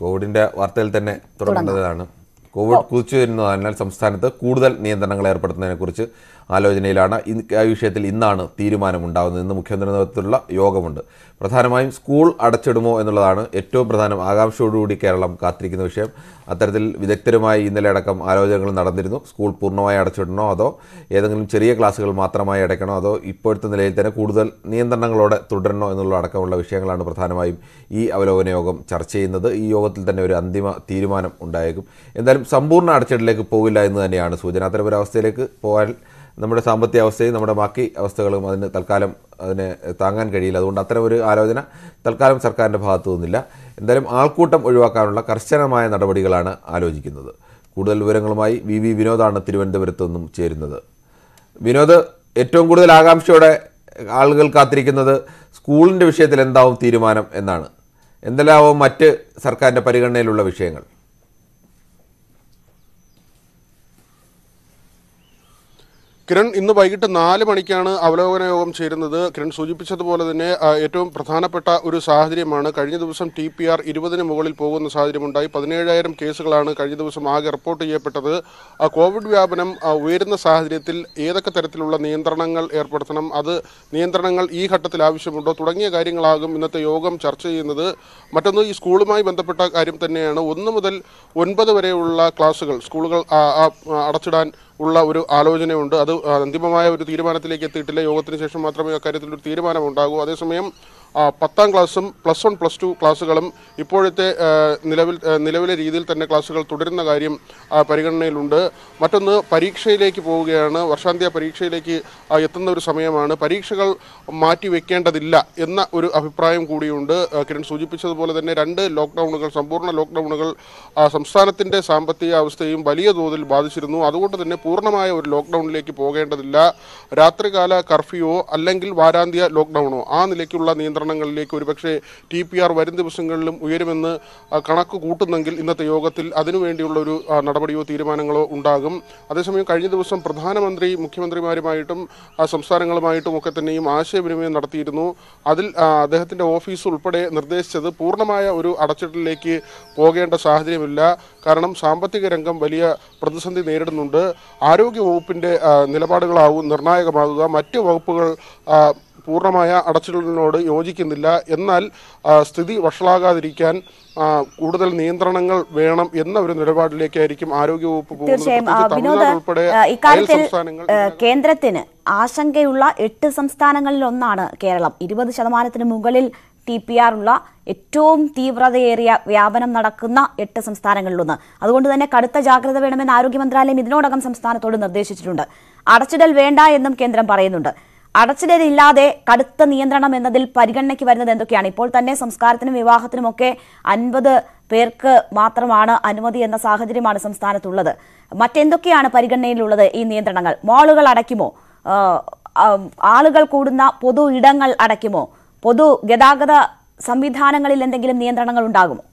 കോവിഡിന്റെ വാർത്തയിൽ തന്നെ തുടങ്ങേണ്ടതാണ് കോവിഡ് കുതിച്ചു വരുന്നതിനാൽ സംസ്ഥാനത്ത് കൂടുതൽ നിയന്ത്രണങ്ങൾ ഏർപ്പെടുത്തുന്നതിനെക്കുറിച്ച് ആലോചനയിലാണ് ഇന്ന് ആ വിഷയത്തിൽ ഇന്നാണ് തീരുമാനമുണ്ടാകുന്നത് ഇന്ന് മുഖ്യമന്ത്രി നേതൃത്വത്തിലുള്ള യോഗമുണ്ട് പ്രധാനമായും സ്കൂൾ അടച്ചിടുമോ എന്നുള്ളതാണ് ഏറ്റവും പ്രധാനം ആകാംക്ഷയോടുകൂടി കേരളം കാത്തിരിക്കുന്ന വിഷയം അത്തരത്തിൽ വിദഗ്ധരുമായി ഇന്നലെ അടക്കം ആലോചനകൾ നടന്നിരുന്നു സ്കൂൾ പൂർണ്ണമായി അടച്ചിടണോ അതോ ഏതെങ്കിലും ചെറിയ ക്ലാസ്സുകൾ മാത്രമായി അടയ്ക്കണോ അതോ ഇപ്പോഴത്തെ നിലയിൽ തന്നെ കൂടുതൽ നിയന്ത്രണങ്ങളോടെ തുടരണോ എന്നുള്ള അടക്കമുള്ള വിഷയങ്ങളാണ് പ്രധാനമായും ഈ അവലോകന യോഗം ചർച്ച ചെയ്യുന്നത് ഈ യോഗത്തിൽ തന്നെ ഒരു അന്തിമ തീരുമാനം ഉണ്ടായേക്കും എന്തായാലും സമ്പൂർണ്ണ അടച്ചിടലിലേക്ക് പോകില്ല എന്ന് തന്നെയാണ് സൂചന അത്തരമൊരവസ്ഥയിലേക്ക് പോകാൻ നമ്മുടെ സാമ്പത്തിക അവസ്ഥയും നമ്മുടെ ബാക്കി അവസ്ഥകളും അതിന് തൽക്കാലം അതിനെ താങ്ങാൻ കഴിയില്ല അതുകൊണ്ട് അത്തരം ഒരു ആലോചന തൽക്കാലം സർക്കാരിൻ്റെ ഭാഗത്തു നിന്നില്ല എന്തായാലും ആൾക്കൂട്ടം ഒഴിവാക്കാനുള്ള കർശനമായ നടപടികളാണ് ആലോചിക്കുന്നത് കൂടുതൽ വിവരങ്ങളുമായി വി വി വിനോദാണ് തിരുവനന്തപുരത്ത് നിന്നും ചേരുന്നത് വിനോദ് ഏറ്റവും കൂടുതൽ ആകാംക്ഷയോടെ ആളുകൾ കാത്തിരിക്കുന്നത് സ്കൂളിൻ്റെ വിഷയത്തിൽ എന്താവും തീരുമാനം എന്നാണ് എന്തെല്ലാവും മറ്റ് സർക്കാരിൻ്റെ പരിഗണനയിലുള്ള വിഷയങ്ങൾ കിരൺ ഇന്ന് വൈകിട്ട് നാല് മണിക്കാണ് അവലോകന യോഗം ചേരുന്നത് കിരൺ സൂചിപ്പിച്ചതുപോലെ തന്നെ ആ, ഏറ്റവും പ്രധാനപ്പെട്ട ഒരു സാഹചര്യമാണ് കഴിഞ്ഞ ദിവസം ടി പി ആർ ഇരുപതിന് മുകളിൽ പോകുന്ന സാഹചര്യമുണ്ടായി പതിനേഴായിരം കേസുകളാണ് കഴിഞ്ഞ ദിവസം ആകെ റിപ്പോർട്ട് ചെയ്യപ്പെട്ടത് ആ, കോവിഡ് വ്യാപനം ആ, ഉയരുന്ന സാഹചര്യത്തിൽ ഏതൊക്കെ തരത്തിലുള്ള നിയന്ത്രണങ്ങൾ ഏർപ്പെടുത്തണം അത് നിയന്ത്രണങ്ങൾ ഈ ഘട്ടത്തിൽ ആവശ്യമുണ്ടോ തുടങ്ങിയ കാര്യങ്ങളാകും ഇന്നത്തെ യോഗം ചർച്ച ചെയ്യുന്നത് മറ്റൊന്ന് ഈ സ്കൂളുമായി ബന്ധപ്പെട്ട കാര്യം തന്നെയാണ് ഒന്ന് മുതൽ ഒൻപത് വരെയുള്ള ക്ലാസുകൾ സ്കൂളുകൾ ആ, ആ, അടച്ചിടാൻ ഉള്ള ഒരു ആലോചനയുണ്ട് അത് അന്തിമമായ ഒരു തീരുമാനത്തിലേക്ക് എത്തിയിട്ടില്ല യോഗത്തിന് ശേഷം മാത്രമേ അക്കാര്യത്തിൽ ഒരു തീരുമാനമുണ്ടാകൂ അതേസമയം ആ, പത്താം ക്ലാസ്സും പ്ലസ് വൺ പ്ലസ് ടു ക്ലാസ്സുകളും ഇപ്പോഴത്തെ ആ, നിലവിൽ ആ, നിലവിലെ രീതിയിൽ തന്നെ ക്ലാസ്സുകൾ തുടരുന്ന കാര്യം ആ, പരിഗണനയിലുണ്ട് മറ്റൊന്ന് പരീക്ഷയിലേക്ക് പോവുകയാണ് വർഷാന്ത്യ പരീക്ഷയിലേക്ക് ആ, എത്തുന്ന ഒരു സമയമാണ് പരീക്ഷകൾ മാറ്റിവെക്കേണ്ടതില്ല എന്ന ഒരു അഭിപ്രായം കൂടിയുണ്ട് ആ, കിരൺ സൂചിപ്പിച്ചതുപോലെ തന്നെ രണ്ട് ലോക്ക്ഡൗണുകൾ സമ്പൂർണ്ണ ലോക്ക്ഡൗണുകൾ ആ, സംസ്ഥാനത്തിൻ്റെ സാമ്പത്തിക അവസ്ഥയും വലിയ തോതിൽ ബാധിച്ചിരുന്നു അതുകൊണ്ട് തന്നെ പൂർണ്ണമായ ഒരു ലോക്ക്ഡൗണിലേക്ക് പോകേണ്ടതില്ല രാത്രികാല കർഫ്യൂവോ അല്ലെങ്കിൽ വാരാന്ത്യ ലോക്ക്ഡൗണോ ആ നിലയ്ക്കുള്ള നിയന്ത്രണങ്ങളിലേക്ക് ഒരുപക്ഷെ ടി പി ആർ വരും ദിവസങ്ങളിലും ഉയരുമെന്ന് ആ, കണക്ക് കൂട്ടുന്നെങ്കിൽ ഇന്നത്തെ യോഗത്തിൽ അതിനുവേണ്ടിയുള്ള ഒരു ആ, നടപടിയോ തീരുമാനങ്ങളോ ഉണ്ടാകും അതേസമയം കഴിഞ്ഞ ദിവസം പ്രധാനമന്ത്രി മുഖ്യമന്ത്രിമാരുമായിട്ടും ആ, സംസ്ഥാനങ്ങളുമായിട്ടും ഒക്കെ തന്നെയും ആശയവിനിമയം നടത്തിയിരുന്നു അതിൽ ആ, അദ്ദേഹത്തിന്റെ ഓഫീസ് ഉൾപ്പെടെ നിർദ്ദേശിച്ചത് പൂർണ്ണമായ ഒരു അടച്ചിടലിലേക്ക് പോകേണ്ട സാഹചര്യമില്ല കാരണം സാമ്പത്തിക രംഗം വലിയ പ്രതിസന്ധി നേരിടുന്നുണ്ട് ആരോഗ്യ വകുപ്പിന്റെ ആ, നിലപാടുകളാവും നിർണായകമാകുക മറ്റ് വകുപ്പുകൾ ആ, പൂർണ്ണമായ അടച്ചിടലിനോട് യോജിക്കുന്നില്ല എന്നാൽ ആ, സ്ഥിതി വഷളാകാതിരിക്കാൻ ആ, കൂടുതൽ നിയന്ത്രണങ്ങൾ വേണം എന്ന ഒരു നിലപാടിലേക്കായിരിക്കും ആരോഗ്യവകുപ്പ് പോകുന്നത് തീർച്ചയായും ആ, പ്രത്യേകിച്ച് വിനോദ് തമിഴ്നാട് ഉൾപ്പെടെ ആ, അയൽ ഇക്കാര്യത്തിൽ സംസ്ഥാനങ്ങൾ ആ, കേന്ദ്രത്തിന് ആശങ്കയുള്ള എട്ട് സംസ്ഥാനങ്ങളിൽ ഒന്നാണ് കേരളം ഇരുപത് ശതമാനത്തിന് മുകളിൽ ടി പി ആർ ഉള്ള ഏറ്റവും തീവ്രതയേറിയ വ്യാപനം നടക്കുന്ന എട്ട് സംസ്ഥാനങ്ങളിലൊന്ന് അതുകൊണ്ട് തന്നെ കടുത്ത ജാഗ്രത വേണമെന്ന് ആരോഗ്യ മന്ത്രാലയം ഇതിനോടകം സംസ്ഥാനത്തോട് നിർദ്ദേശിച്ചിട്ടുണ്ട് അടച്ചിടൽ വേണ്ട എന്നും കേന്ദ്രം പറയുന്നുണ്ട് അടച്ചിടലില്ലാതെ കടുത്ത നിയന്ത്രണം എന്നതിൽ പരിഗണനയ്ക്ക് വരുന്നത് എന്തൊക്കെയാണ് ഇപ്പോൾ തന്നെ സംസ്കാരത്തിനും വിവാഹത്തിനുമൊക്കെ അൻപത് പേർക്ക് മാത്രമാണ് അനുമതി എന്ന സാഹചര്യമാണ് സംസ്ഥാനത്തുള്ളത് മറ്റെന്തൊക്കെയാണ് പരിഗണനയിലുള്ളത് ഈ നിയന്ത്രണങ്ങൾ മാളുകൾ അടയ്ക്കുമോ ആ, ആ, ആളുകൾ കൂടുന്ന പൊതു ഇടങ്ങൾ അടയ്ക്കുമോ പൊതു ഗതാഗത സംവിധാനങ്ങളിൽ എന്തെങ്കിലും നിയന്ത്രണങ്ങൾ ഉണ്ടാകുമോ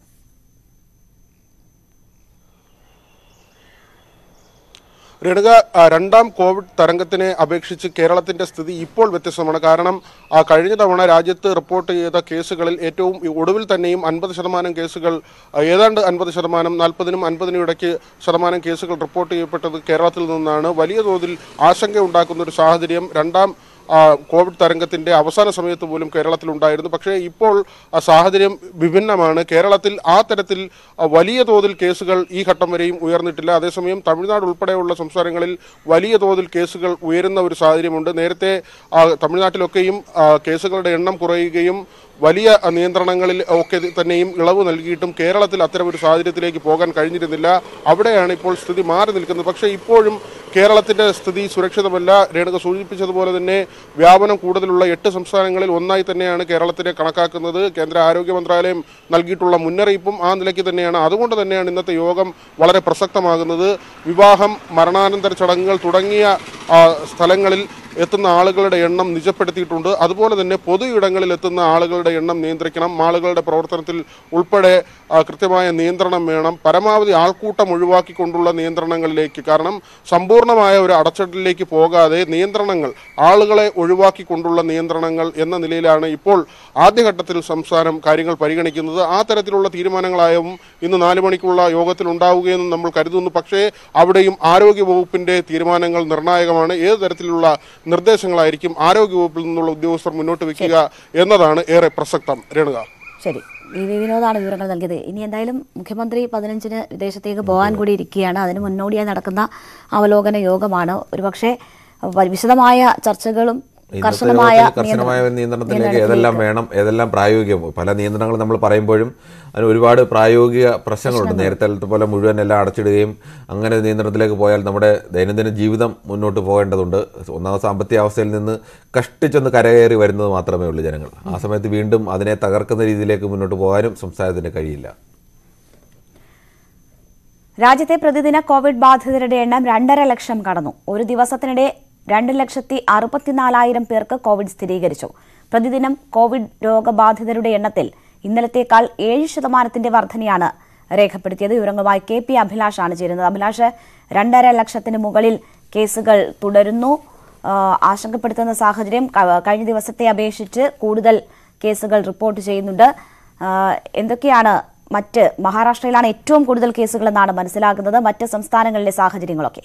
രേണുക ആ, രണ്ടാം കോവിഡ് തരംഗത്തിനെ അപേക്ഷിച്ച് കേരളത്തിന്റെ സ്ഥിതി ഇപ്പോൾ വ്യത്യസ്തമാണ് കാരണം ആ, കഴിഞ്ഞ തവണ രാജ്യത്ത് റിപ്പോർട്ട് ചെയ്ത കേസുകളിൽ ഏറ്റവും ഒടുവിൽ തന്നെയും അൻപത് ശതമാനം കേസുകൾ ആ, ഏതാണ്ട് അൻപത് ശതമാനം നാൽപ്പതിനും അൻപതിനും ഇടയ്ക്ക് ശതമാനം കേസുകൾ റിപ്പോർട്ട് ചെയ്യപ്പെട്ടത് കേരളത്തിൽ നിന്നാണ് വലിയ തോതിൽ ആശങ്ക ഉണ്ടാക്കുന്ന ഒരു സാഹചര്യം രണ്ടാം ആ, കോവിഡ് തരംഗത്തിന്റെ അവസാന സമയത്ത് പോലും കേരളത്തിൽ ഉണ്ടായിരുന്നു പക്ഷേ ഇപ്പോൾ ആ സാഹചര്യം വിഭിന്നമാണ് കേരളത്തിൽ ആ തരത്തിൽ ആ, വലിയ തോതിൽ കേസുകൾ ഈ ഘട്ടം വരെയും ഉയർന്നിട്ടില്ല അതേസമയം തമിഴ്നാട് ഉൾപ്പെടെയുള്ള സംസ്ഥാനങ്ങളിൽ വലിയ തോതിൽ കേസുകൾ ഉയരുന്ന ഒരു സാഹചര്യമുണ്ട് നേരത്തെ ആ, തമിഴ്നാട്ടിലൊക്കെയും ആ, കേസുകളുടെ എണ്ണം കുറയുകയും വലിയ ആ, നിയന്ത്രണങ്ങളിൽ ഒക്കെ തന്നെയും ഇളവ് നൽകിയിട്ടും കേരളത്തിൽ അത്തരം ഒരു സാഹചര്യത്തിലേക്ക് പോകാൻ കഴിഞ്ഞിരുന്നില്ല അവിടെയാണ് ഇപ്പോൾ സ്ഥിതി മാറി നിൽക്കുന്നത് പക്ഷേ ഇപ്പോഴും കേരളത്തിന്റെ സ്ഥിതി സുരക്ഷിതമല്ല രേണുക സൂചിപ്പിച്ചതുപോലെ തന്നെ വ്യാപനം കൂടുതലുള്ള എട്ട് സംസ്ഥാനങ്ങളിൽ ഒന്നായി തന്നെയാണ് കേരളത്തിനെ കണക്കാക്കുന്നത് കേന്ദ്ര ആരോഗ്യ മന്ത്രാലയം നൽകിയിട്ടുള്ള മുന്നറിയിപ്പും ആ നിലയ്ക്ക് തന്നെയാണ് അതുകൊണ്ട് തന്നെയാണ് ഇന്നത്തെ യോഗം വളരെ പ്രസക്തമാകുന്നത് വിവാഹം മരണാനന്തര ചടങ്ങുകൾ തുടങ്ങിയ ആ, സ്ഥലങ്ങളിൽ എത്തുന്ന ആളുകളുടെ എണ്ണം നിജപ്പെടുത്തിയിട്ടുണ്ട് അതുപോലെ തന്നെ പൊതു ഇടങ്ങളിൽ എത്തുന്ന ആളുകളുടെ എണ്ണം നിയന്ത്രിക്കണം മാളുകളുടെ പ്രവർത്തനത്തിൽ ഉൾപ്പെടെ ആ, കൃത്യമായ നിയന്ത്രണം വേണം പരമാവധി ആൾക്കൂട്ടം ഒഴിവാക്കിക്കൊണ്ടുള്ള നിയന്ത്രണങ്ങളിലേക്ക് കാരണം സമ്പൂർണ്ണമായ ഒരു അടച്ചിടലിലേക്ക് പോകാതെ നിയന്ത്രണങ്ങൾ ആളുകളെ ഒഴിവാക്കിക്കൊണ്ടുള്ള നിയന്ത്രണങ്ങൾ എന്ന നിലയിലാണ് ഇപ്പോൾ ആദ്യഘട്ടത്തിൽ സംസ്ഥാനം കാര്യങ്ങൾ പരിഗണിക്കുന്നത് ആ തരത്തിലുള്ള തീരുമാനങ്ങളായും ഇന്ന് നാല് മണിക്കുള്ള യോഗത്തിൽ ഉണ്ടാവുകയെന്ന് നമ്മൾ കരുതുന്നു പക്ഷേ അവിടെയും ആരോഗ്യ വകുപ്പിന്റെ തീരുമാനങ്ങൾ നിർണായകമാണ് ഏത് തരത്തിലുള്ള നിർദ്ദേശങ്ങളായിരിക്കും ആരോഗ്യ വകുപ്പിൽ നിന്നുള്ള ഉദ്യോഗസ്ഥർ മുന്നോട്ട് വെക്കുക എന്നതാണ് ഏറെ പ്രസക്തം രേണുക ശരി വി വി വിനോദാണ് വിവരങ്ങൾ നൽകിയത് ഇനി എന്തായാലും മുഖ്യമന്ത്രി പതിനഞ്ചിന് വിദേശത്തേക്ക് പോകാൻ കൂടി ഇരിക്കുകയാണ് അതിന് മുന്നോടിയായി നടക്കുന്ന അവലോകന യോഗമാണ് ഒരുപക്ഷെ വ- വിശദമായ ചർച്ചകളും ഇന്നത്തെ കർശനമായ യോഗത്തിൽ കർശനമായ ഒരു നിയന്ത്രണത്തിലേക്ക് ഏതെല്ലാം വേണം ഏതെല്ലാം പ്രായോഗികം പല നിയന്ത്രണങ്ങൾ നമ്മൾ പറയുമ്പോഴും അതിന് ഒരുപാട് പ്രായോഗിക പ്രശ്നങ്ങളുണ്ട് നേരത്തെ പോലെ മുഴുവൻ എല്ലാം അടച്ചിടുകയും അങ്ങനെ ഒരു നിയന്ത്രണത്തിലേക്ക് പോയാൽ നമ്മുടെ ദൈനംദിന ജീവിതം മുന്നോട്ട് പോകേണ്ടതുണ്ട് ഒന്നാമത് സാമ്പത്തിക അവസ്ഥയിൽ നിന്ന് കഷ്ടിച്ചൊന്ന് കരകയറി വരുന്നത് മാത്രമേ ഉള്ളൂ ജനങ്ങൾ ആ സമയത്ത് വീണ്ടും അതിനെ തകർക്കുന്ന രീതിയിലേക്ക് മുന്നോട്ട് പോകാനും സംസ്ഥാനത്തിന് കഴിയില്ല രാജ്യത്തെ പ്രതിദിന കോവിഡ് ബാധിതരുടെ എണ്ണം രണ്ടര ലക്ഷം കടന്നു ഒരു ദിവസത്തിനിടെ രണ്ട് ലക്ഷത്തി അറുപത്തിനാലായിരം പേർക്ക് കോവിഡ് സ്ഥിരീകരിച്ചു പ്രതിദിനം കോവിഡ് രോഗബാധിതരുടെ എണ്ണത്തിൽ ഇന്നലത്തേക്കാൾ ഏഴ് ശതമാനത്തിന്റെ വർധനയാണ് രേഖപ്പെടുത്തിയത് വിവരങ്ങളുമായി കെ പി അഭിലാഷാണ് ചേരുന്നത് അഭിലാഷ് രണ്ടര ലക്ഷത്തിന് മുകളിൽ കേസുകൾ തുടരുന്നു ആ, ആശങ്കപ്പെടുത്തുന്ന സാഹചര്യം ക- കഴിഞ്ഞ ദിവസത്തെ അപേക്ഷിച്ച് കൂടുതൽ കേസുകൾ റിപ്പോർട്ട് ചെയ്യുന്നുണ്ട് ആ, എന്തൊക്കെയാണ് മറ്റ് മഹാരാഷ്ട്രയിലാണ് ഏറ്റവും കൂടുതൽ കേസുകൾ എന്നാണ് മനസ്സിലാക്കുന്നത് മറ്റ് സംസ്ഥാനങ്ങളിലെ സാഹചര്യങ്ങളൊക്കെ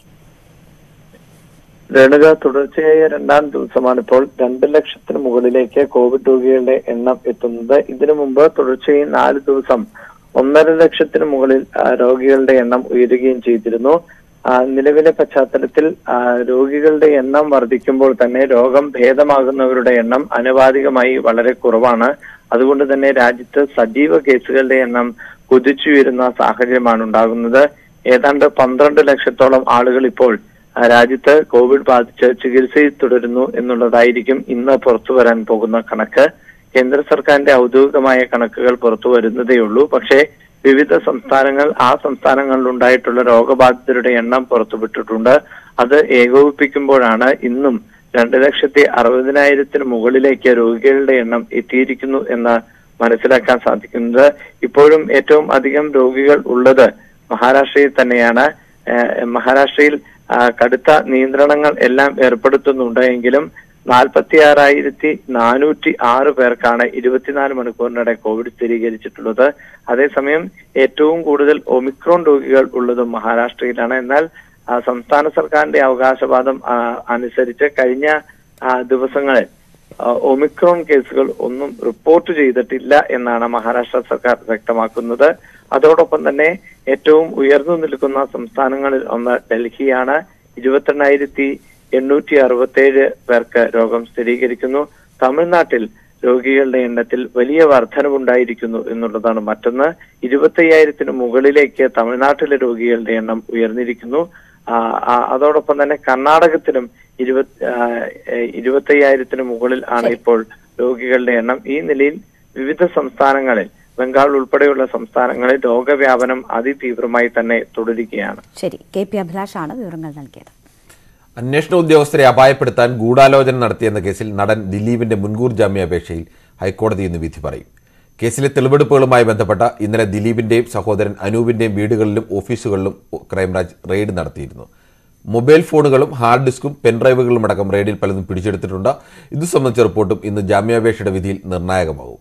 രേണുക തുടർച്ചയായ രണ്ടാം ദിവസമാണ് ഇപ്പോൾ രണ്ട് ലക്ഷത്തിന് മുകളിലേക്ക് കോവിഡ് രോഗികളുടെ എണ്ണം എത്തുന്നത് ഇതിനു മുമ്പ് തുടർച്ചയായി നാല് ദിവസം ഒന്നര ലക്ഷത്തിന് മുകളിൽ ആ, രോഗികളുടെ എണ്ണം ഉയരുകയും ചെയ്തിരുന്നു ആ, നിലവിലെ പശ്ചാത്തലത്തിൽ ആ, രോഗികളുടെ എണ്ണം വർദ്ധിക്കുമ്പോൾ തന്നെ രോഗം ഭേദമാകുന്നവരുടെ എണ്ണം അനുപാതികമായി വളരെ കുറവാണ് അതുകൊണ്ട് തന്നെ രാജ്യത്ത് സജീവ കേസുകളുടെ എണ്ണം കുതിച്ചുയരുന്ന സാഹചര്യമാണ് ഉണ്ടാകുന്നത് ഏതാണ്ട് പന്ത്രണ്ട് ലക്ഷത്തോളം ആളുകൾ ഇപ്പോൾ ആ, രാജ്യത്ത് കോവിഡ് ബാധിച്ച് ചികിത്സയിൽ തുടരുന്നു എന്നുള്ളതായിരിക്കും ഇന്ന് പുറത്തു വരാൻ പോകുന്ന കണക്ക് കേന്ദ്ര സർക്കാരിന്റെ ഔദ്യോഗികമായ കണക്കുകൾ പുറത്തു വരുന്നതേയുള്ളൂ പക്ഷേ വിവിധ സംസ്ഥാനങ്ങൾ ആ സംസ്ഥാനങ്ങളിൽ ഉണ്ടായിട്ടുള്ള രോഗബാധിതരുടെ എണ്ണം പുറത്തുവിട്ടിട്ടുണ്ട് അത് ഏകോപിപ്പിക്കുമ്പോഴാണ് ഇന്നും രണ്ട് ലക്ഷത്തി അറുപതിനായിരത്തിന് മുകളിലേക്ക് രോഗികളുടെ എണ്ണം എത്തിയിരിക്കുന്നു എന്ന് മനസ്സിലാക്കാൻ സാധിക്കുന്നത് ഇപ്പോഴും ഏറ്റവും അധികം രോഗികൾ ഉള്ളത് മഹാരാഷ്ട്രയിൽ തന്നെയാണ് ഏഹ് മഹാരാഷ്ട്രയിൽ ആ, കടുത്ത നിയന്ത്രണങ്ങൾ എല്ലാം ഏർപ്പെടുത്തുന്നുണ്ട് എങ്കിലും നാൽപ്പത്തി ആറായിരത്തി നാനൂറ്റി ആറ് പേർക്കാണ് ഇരുപത്തിനാല് മണിക്കൂറിനിടെ കോവിഡ് സ്ഥിരീകരിച്ചിട്ടുള്ളത് അതേസമയം ഏറ്റവും കൂടുതൽ ഒമിക്രോൺ രോഗികൾ ഉള്ളതും മഹാരാഷ്ട്രയിലാണ് എന്നാൽ ആ, സംസ്ഥാന സർക്കാരിന്റെ അവകാശവാദം ആ, അനുസരിച്ച് കഴിഞ്ഞ ആ, ദിവസങ്ങളിൽ ആ, ഒമിക്രോൺ കേസുകൾ ഒന്നും റിപ്പോർട്ട് ചെയ്തിട്ടില്ല എന്നാണ് മഹാരാഷ്ട്ര സർക്കാർ വ്യക്തമാക്കുന്നത് അതോടൊപ്പം തന്നെ ഏറ്റവും ഉയർന്നു നിൽക്കുന്ന സംസ്ഥാനങ്ങളിൽ ഒന്ന് ഡൽഹിയാണ് ഇരുപത്തെണ്ണായിരത്തി എണ്ണൂറ്റി അറുപത്തേഴ് പേർക്ക് രോഗം സ്ഥിരീകരിക്കുന്നു തമിഴ്നാട്ടിൽ രോഗികളുടെ എണ്ണത്തിൽ വലിയ വർധനവുണ്ടായിരിക്കുന്നു എന്നുള്ളതാണ് മറ്റൊന്ന് ഇരുപത്തയ്യായിരത്തിന് മുകളിലേക്ക് തമിഴ്നാട്ടിലെ രോഗികളുടെ എണ്ണം ഉയർന്നിരിക്കുന്നു ആ, ആ, അതോടൊപ്പം തന്നെ കർണാടകത്തിലും ഇരുപത്തി ഇരുപത്തയ്യായിരത്തിന് മുകളിൽ ആണ് ഇപ്പോൾ രോഗികളുടെ എണ്ണം ഈ നിലയിൽ വിവിധ സംസ്ഥാനങ്ങളിൽ ബംഗാൾ ഉൾപ്പെടെയുള്ള സംസ്ഥാനങ്ങളിൽ രോഗവ്യാപനം അതിതീവ്രമായി തന്നെ തുടരുകയാണ് ശരി കെ പി അഭിലാഷാണ് വിവരങ്ങൾ നൽകിയത് അന്വേഷണ ഉദ്യോഗസ്ഥരെ അപായപ്പെടുത്താൻ ഗൂഢാലോചന നടത്തിയെന്ന കേസിൽ നടൻ ദിലീപിന്റെ മുൻകൂർ ജാമ്യാപേക്ഷയിൽ ഹൈക്കോടതി ഇന്ന് വിധി പറയും കേസിലെ തെളിവെടുപ്പുകളുമായി ബന്ധപ്പെട്ട ഇന്നലെ ദിലീപിന്റെയും സഹോദരൻ അനൂപിന്റെയും വീടുകളിലും ഓഫീസുകളിലും ക്രൈംബ്രാഞ്ച് റെയ്ഡ് നടത്തിയിരുന്നു മൊബൈൽ ഫോണുകളും ഹാർഡ് ഡിസ്കും പെൻഡ്രൈവുകളും അടക്കം റെയ്ഡിൽ പലതും പിടിച്ചെടുത്തിട്ടുണ്ട് ഇതു സംബന്ധിച്ച റിപ്പോർട്ടും ഇന്ന് ജാമ്യാപേക്ഷയുടെ വിധിയിൽ നിർണായകമാകും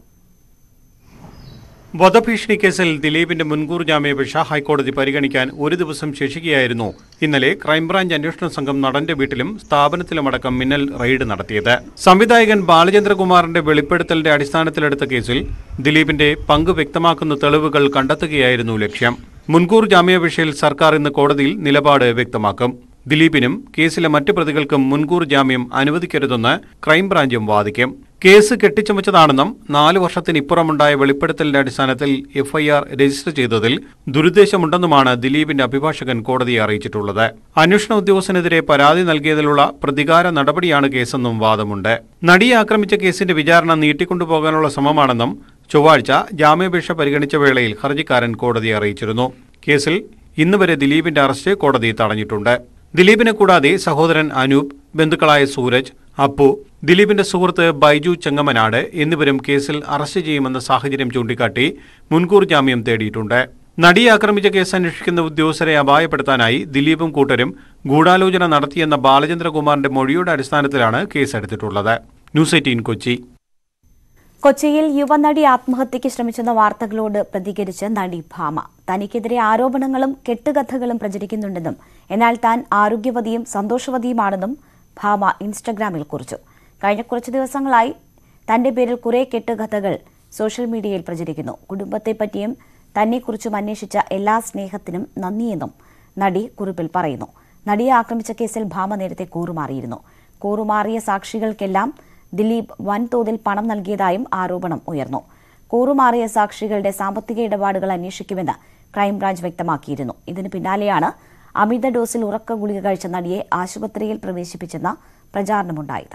വധഭീഷണി കേസിൽ ദിലീപിന്റെ മുൻകൂർ ജാമ്യാപേക്ഷ ഹൈക്കോടതി പരിഗണിക്കാൻ ഒരു ദിവസം ശേഷിക്കുകയായിരുന്നു ഇന്നലെ ക്രൈംബ്രാഞ്ച് അന്വേഷണ സംഘം നടന്റെ വീട്ടിലും സ്ഥാപനത്തിലുമടക്കം മിന്നൽ റെയ്ഡ് നടത്തിയത് സംവിധായകൻ ബാലചന്ദ്രകുമാറിന്റെ വെളിപ്പെടുത്തലിന്റെ അടിസ്ഥാനത്തിലെടുത്ത കേസിൽ ദിലീപിന്റെ പങ്ക് വ്യക്തമാക്കുന്ന തെളിവുകൾ കണ്ടെത്തുകയായിരുന്നു ലക്ഷ്യം മുൻകൂർ ജാമ്യാപേക്ഷയിൽ സർക്കാർ ഇന്ന് കോടതിയിൽ നിലപാട് വ്യക്തമാക്കും ദിലീപിനും കേസിലെ മറ്റു പ്രതികൾക്കും മുൻകൂർ ജാമ്യം അനുവദിക്കരുതെന്ന് ക്രൈംബ്രാഞ്ചും വാദിക്കും കേസ് കെട്ടിച്ചമച്ചതാണെന്നും നാല് വർഷത്തിനിപ്പുറമുണ്ടായ വെളിപ്പെടുത്തലിന്റെ അടിസ്ഥാനത്തിൽ എഫ്ഐആർ രജിസ്റ്റർ ചെയ്തതിൽ ദുരുദ്ദേശമുണ്ടെന്നുമാണ് ദിലീപിന്റെ അഭിഭാഷകൻ കോടതിയെ അറിയിച്ചിട്ടുള്ളത് അന്വേഷണ ഉദ്യോഗസ്ഥനെതിരെ പരാതി നൽകിയതിലുള്ള പ്രതികാര നടപടിയാണ് കേസെന്നും വാദമുണ്ട് നടിയെ ആക്രമിച്ച കേസിന്റെ വിചാരണ നീട്ടിക്കൊണ്ടുപോകാനുള്ള ശ്രമമാണെന്നും ചൊവ്വാഴ്ച ജാമ്യാപേക്ഷ പരിഗണിച്ച വേളയിൽ ഹർജിക്കാരൻ കോടതിയെ അറിയിച്ചിരുന്നു കേസിൽ ഇന്ന് വരെ ദിലീപിന്റെ അറസ്റ്റ് കോടതി തടഞ്ഞിട്ടുണ്ട് ദിലീപിനെ കൂടാതെ സഹോദരൻ അനൂപ് ബന്ധുക്കളായ സൂരജ് അപ്പു ദിലീപിന്റെ സുഹൃത്ത് ബൈജു ചെങ്ങമനാട് എന്നിവരും കേസിൽ അറസ്റ്റ് ചെയ്യുമെന്ന സാഹചര്യം ചൂണ്ടിക്കാട്ടി മുൻകൂർ ജാമ്യം തേടിയിട്ടുണ്ട് നടിയെ ആക്രമിച്ച കേസ് അന്വേഷിക്കുന്ന ഉദ്യോഗസ്ഥരെ അപായപ്പെടുത്താനായി ദിലീപും കൂട്ടരും ഗൂഢാലോചന നടത്തിയെന്ന ബാലചന്ദ്രകുമാറിന്റെ മൊഴിയുടെ അടിസ്ഥാനത്തിലാണ് കേസെടുത്തിട്ടുള്ളത് ന്യൂസ് എയ്റ്റീൻ കൊച്ചി കൊച്ചിയിൽ യുവനടി ആത്മഹത്യയ്ക്ക് ശ്രമിച്ചെന്ന വാർത്തകളോട് പ്രതികരിച്ച് നടി ഭാമ തനിക്കെതിരെ ആരോപണങ്ങളും കെട്ടുകഥകളും പ്രചരിക്കുന്നുണ്ടെന്നും എന്നാൽ താൻ ആരോഗ്യവതിയും സന്തോഷവതിയുമാണെന്നും ഭാമ ഇൻസ്റ്റഗ്രാമിൽ കുറിച്ചു കഴിഞ്ഞ കുറച്ച് ദിവസങ്ങളായി തന്റെ പേരിൽ കുറെ കെട്ടുകഥകൾ സോഷ്യൽ മീഡിയയിൽ പ്രചരിക്കുന്നു കുടുംബത്തെപ്പറ്റിയും തന്നെക്കുറിച്ചും അന്വേഷിച്ച എല്ലാ സ്നേഹത്തിനും നന്ദിയെന്നും നടി കുറിപ്പിൽ പറയുന്നു നടിയെ ആക്രമിച്ച കേസിൽ ഭാമ നേരത്തെ കൂറുമാറിയിരുന്നു കൂറുമാറിയ സാക്ഷികൾക്കെല്ലാം ദിലീപ് വൻതോതിൽ പണം നൽകിയതായും ആരോപണം ഉയർന്നു കൂറുമാറിയ സാക്ഷികളുടെ സാമ്പത്തിക ഇടപാടുകൾ അന്വേഷിക്കുമെന്ന് ക്രൈംബ്രാഞ്ച് വ്യക്തമാക്കിയിരുന്നു ഇതിന് പിന്നാലെയാണ് അമിത ഡോസിൽ ഉറക്ക ഗുളിക കഴിച്ച നടിയെ ആശുപത്രിയിൽ പ്രവേശിപ്പിച്ചെന്ന പ്രചാരണമുണ്ടായത്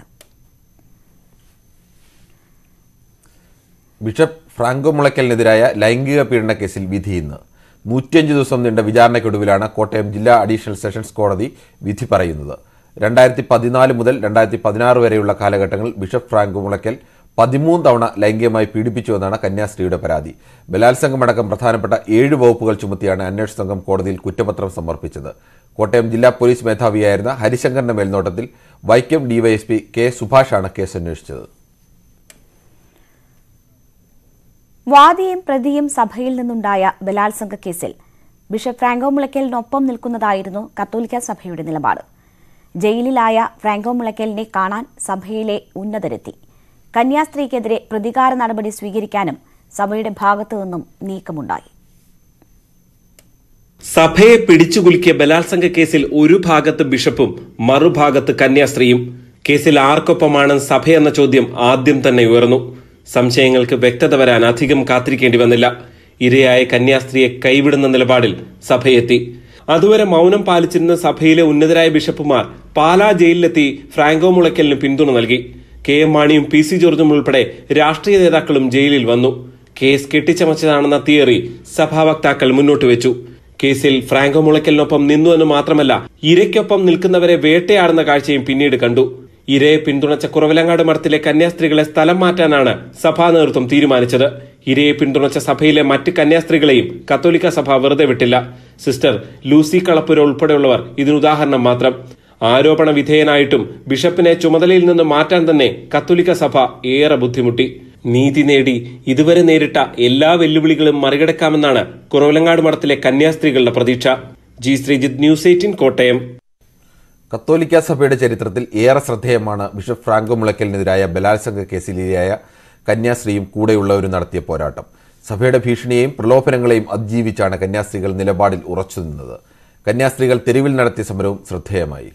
ബിഷപ്പ് ഫ്രാങ്കോ മുളയ്ക്കലിനെതിരായ ലൈംഗിക പീഡന കേസിൽ വിധി ഇന്ന് നൂറ്റിയഞ്ച് ദിവസം നീണ്ട വിചാരണയ്ക്കൊടുവിലാണ് കോട്ടയം ജില്ലാ അഡീഷണൽ സെഷൻസ് കോടതി വിധി പറയുന്നത് രണ്ടായിരത്തി പതിനാല് മുതൽ രണ്ടായിരത്തി പതിനാറ് വരെയുള്ള കാലഘട്ടങ്ങളിൽ ബിഷപ്പ് ഫ്രാങ്കോ മുളയ്ക്കൽ പതിമൂന്ന് തവണ ലൈംഗികമായി പീഡിപ്പിച്ചുവെന്നാണ് കന്യാസ്ത്രീയുടെ പരാതി ബലാത്സംഗമടക്കം പ്രധാനപ്പെട്ട ഏഴ് വകുപ്പുകൾ ചുമത്തിയാണ് അന്വേഷണ സംഘം കോടതിയിൽ കുറ്റപത്രം സമർപ്പിച്ചത് കോട്ടയം ജില്ലാ പോലീസ് മേധാവിയായിരുന്ന ഹരിശങ്കറിന്റെ മേൽനോട്ടത്തിൽ വൈക്കം ഡിവൈഎസ്പി കെ സുഭാഷാണ് കേസ് അന്വേഷിച്ചത് വാദിയും പ്രതിയും സഭയിൽ നിന്നുണ്ടായ ബലാത്സംഗ കേസിൽ ബിഷപ്പ് ഫ്രാങ്കോ മുളയ്ക്കലിനൊപ്പം നിൽക്കുന്നതായിരുന്നു കത്തോലിക്ക സഭയുടെ നിലപാട് ജയിലിലായ ഫ്രാങ്കോ മുളയ്ക്കലിനെ കാണാൻ സഭയിലെ ഉന്നതരെത്തി കന്യാസ്ത്രീക്കെതിരെ പ്രതികാര നടപടി സ്വീകരിക്കാനും സഭയുടെ ഭാഗത്തു നിന്നും നീക്കമുണ്ടായി സഭയെ പിടിച്ചുകുലുക്കിയ ബലാത്സംഗ കേസിൽ ഒരു ഭാഗത്ത് ബിഷപ്പും മറുഭാഗത്ത് കന്യാസ്ത്രീയും കേസിൽ ആർക്കൊപ്പമാണ് സഭയെന്ന ചോദ്യം ആദ്യം തന്നെ ഉയർന്നു സംശയങ്ങൾക്ക് വ്യക്തത വരാൻ അധികം കാത്തിരിക്കേണ്ടി വന്നില്ല ഇരയായ കന്യാസ്ത്രീയെ കൈവിടുന്ന നിലപാടിൽ സഭയെത്തി അതുവരെ മൗനം പാലിച്ചിരുന്ന സഭയിലെ ഉന്നതരായ ബിഷപ്പുമാർ പാലാ ജയിലിലെത്തി ഫ്രാങ്കോ മുളയ്ക്കലിന് പിന്തുണ നൽകി കെ എം മാണിയും പി സി ജോർജും ഉൾപ്പെടെ രാഷ്ട്രീയ നേതാക്കളും ജയിലിൽ വന്നു കേസ് കെട്ടിച്ചമച്ചതാണെന്ന തിയറി സഭാവക്താക്കൾ മുന്നോട്ട് വെച്ചു കേസിൽ ഫ്രാങ്കോ മുളയ്ക്കലിനൊപ്പം നിന്നു എന്ന് മാത്രമല്ല ഇരയ്ക്കൊപ്പം നിൽക്കുന്നവരെ വേട്ടയാടുന്ന കാഴ്ചയും പിന്നീട് കണ്ടു ഇരയെ പിന്തുണച്ച കുറവിലങ്ങാട് മഠത്തിലെ കന്യാസ്ത്രീകളെ സ്ഥലം മാറ്റാനാണ് സഭാ നേതൃത്വം തീരുമാനിച്ചത് ഇരയെ പിന്തുണച്ച സഭയിലെ മറ്റ് കന്യാസ്ത്രീകളെയും കത്തോലിക്ക സഭ വെറുതെ വിട്ടില്ല സിസ്റ്റർ ലൂസി കളപ്പുര ഉൾപ്പെടെയുള്ളവർ ഇതിനുദാഹരണം മാത്രം ആരോപണ വിധേയനായിട്ടും ബിഷപ്പിനെ ചുമതലയിൽ നിന്ന് മാറ്റാൻ തന്നെ കത്തോലിക്ക സഭ ഏറെ ബുദ്ധിമുട്ടി നീതി നേടി ഇതുവരെ നേരിട്ട എല്ലാ വെല്ലുവിളികളും മറികടക്കാമെന്നാണ് കുറവലങ്ങാട് മഠത്തിലെ കന്യാസ്ത്രീകളുടെ പ്രതീക്ഷ G Sreejith news eighteen Kottayam കത്തോലിക്ക സഭയുടെ ചരിത്രത്തിൽ ഏറെ ശ്രദ്ധേയമാണ് ബിഷപ്പ് ഫ്രാങ്കോ മുളയ്ക്കലിനെതിരായ ബലാത്സംഗ കേസിലിരയായ കന്യാസ്ത്രീയും കൂടെയുള്ളവരും നടത്തിയ പോരാട്ടം സഭയുടെ ഭീഷണിയെയും പ്രലോഭനങ്ങളെയും അതിജീവിച്ചാണ് കന്യാസ്ത്രീകൾ നിലപാടിൽ ഉറച്ചു നിന്നത് കന്യാസ്ത്രീകൾ തെരുവിൽ നടത്തിയ സമരവും ശ്രദ്ധേയമായി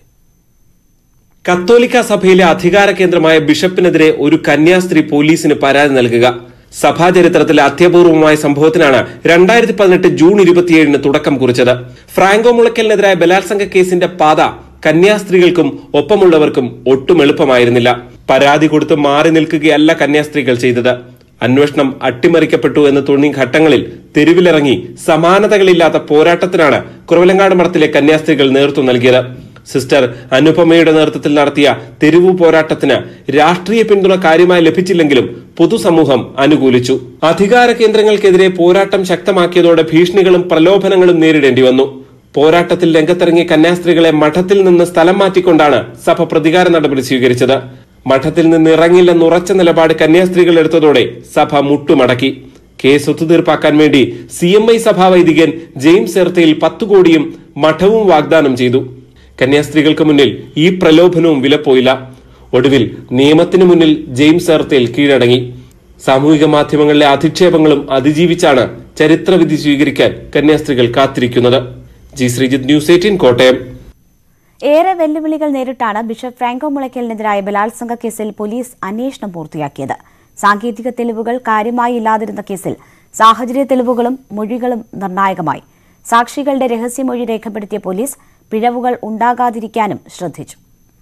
കത്തോലിക്ക സഭയിലെ അധികാര കേന്ദ്രമായ ബിഷപ്പിനെതിരെ ഒരു കന്യാസ്ത്രീ പോലീസിന് പരാതി നൽകുക സഭാചരിത്രത്തിലെ അത്യപൂർവമായ സംഭവത്തിനാണ് രണ്ടായിരത്തി പതിനെട്ട് ജൂൺ ഇരുപത്തിയേഴിന് തുടക്കം കുറിച്ചത് ഫ്രാങ്കോ മുളയ്ക്കലിനെതിരായ ബലാത്സംഗ കേസിന്റെ പാത കന്യാസ്ത്രീകൾക്കും ഒപ്പമുള്ളവർക്കും ഒട്ടും എളുപ്പമായിരുന്നില്ല പരാതി കൊടുത്ത് മാറി നിൽക്കുകയല്ല കന്യാസ്ത്രീകൾ ചെയ്തത് അന്വേഷണം അട്ടിമറിക്കപ്പെട്ടു എന്ന് തോന്നിയ ഘട്ടങ്ങളിൽ തെരുവിലിറങ്ങി സമാനതകളില്ലാത്ത പോരാട്ടത്തിനാണ് കുറവലങ്ങാട് മഠത്തിലെ കന്യാസ്ത്രീകൾ നേതൃത്വം നൽകിയത് സിസ്റ്റർ അനുപമയുടെ നേതൃത്വത്തിൽ നടത്തിയ തെരുവു പോരാട്ടത്തിന് രാഷ്ട്രീയ പിന്തുണ കാര്യമായി ലഭിച്ചില്ലെങ്കിലും പൊതുസമൂഹം അനുകൂലിച്ചു അധികാര കേന്ദ്രങ്ങൾക്കെതിരെ പോരാട്ടം ശക്തമാക്കിയതോടെ ഭീഷണികളും പ്രലോഭനങ്ങളും നേരിടേണ്ടി വന്നു പോരാട്ടത്തിൽ രംഗത്തിറങ്ങിയ കന്യാസ്ത്രീകളെ മഠത്തിൽ നിന്ന് സ്ഥലം മാറ്റിക്കൊണ്ടാണ് സഭ പ്രതികാര നടപടി സ്വീകരിച്ചത് മഠത്തിൽ നിന്ന് ഇറങ്ങില്ലെന്ന് ഉറച്ച നിലപാട് കന്യാസ്ത്രീകൾ എടുത്തതോടെ സഭ മുട്ടുമടക്കി കേസ് ഒത്തുതീർപ്പാക്കാൻ വേണ്ടി സി എം ഐ സഭാ വൈദികൻ ജെയിംസ് എർത്തയിൽ പത്തു കോടിയും മഠവും വാഗ്ദാനം ചെയ്തു കന്യാസ്ത്രീകൾക്ക് മുന്നിൽ ഈ പ്രലോഭനവും വിലപ്പോയില്ല ഒടുവിൽ നിയമത്തിന് മുന്നിൽ ജെയിംസ് എർത്തയിൽ കീഴടങ്ങി സാമൂഹിക മാധ്യമങ്ങളിലെ അധിക്ഷേപങ്ങളും അതിജീവിച്ചാണ് ചരിത്രവിധി സ്വീകരിക്കാൻ കന്യാസ്ത്രീകൾ കാത്തിരിക്കുന്നത് G Sreejith news eighteen Kottayam ഏറെ വെല്ലുവിളികൾ നേരിട്ടാണ് ബിഷപ്പ് ഫ്രാങ്കോ മുളയ്ക്കലിനെതിരായ ബലാത്സംഗ കേസിൽ പോലീസ് അന്വേഷണം പൂർത്തിയാക്കിയത് സാങ്കേതിക തെളിവുകൾ കാര്യമായി ഇല്ലാതിരുന്ന കേസിൽ സാഹചര്യ തെളിവുകളും മൊഴികളും നിർണായകമായി സാക്ഷികളുടെ രഹസ്യമൊഴി രേഖപ്പെടുത്തിയ പോലീസ് പിഴവുകൾ ഉണ്ടാകാതിരിക്കാനും ശ്രദ്ധിച്ചു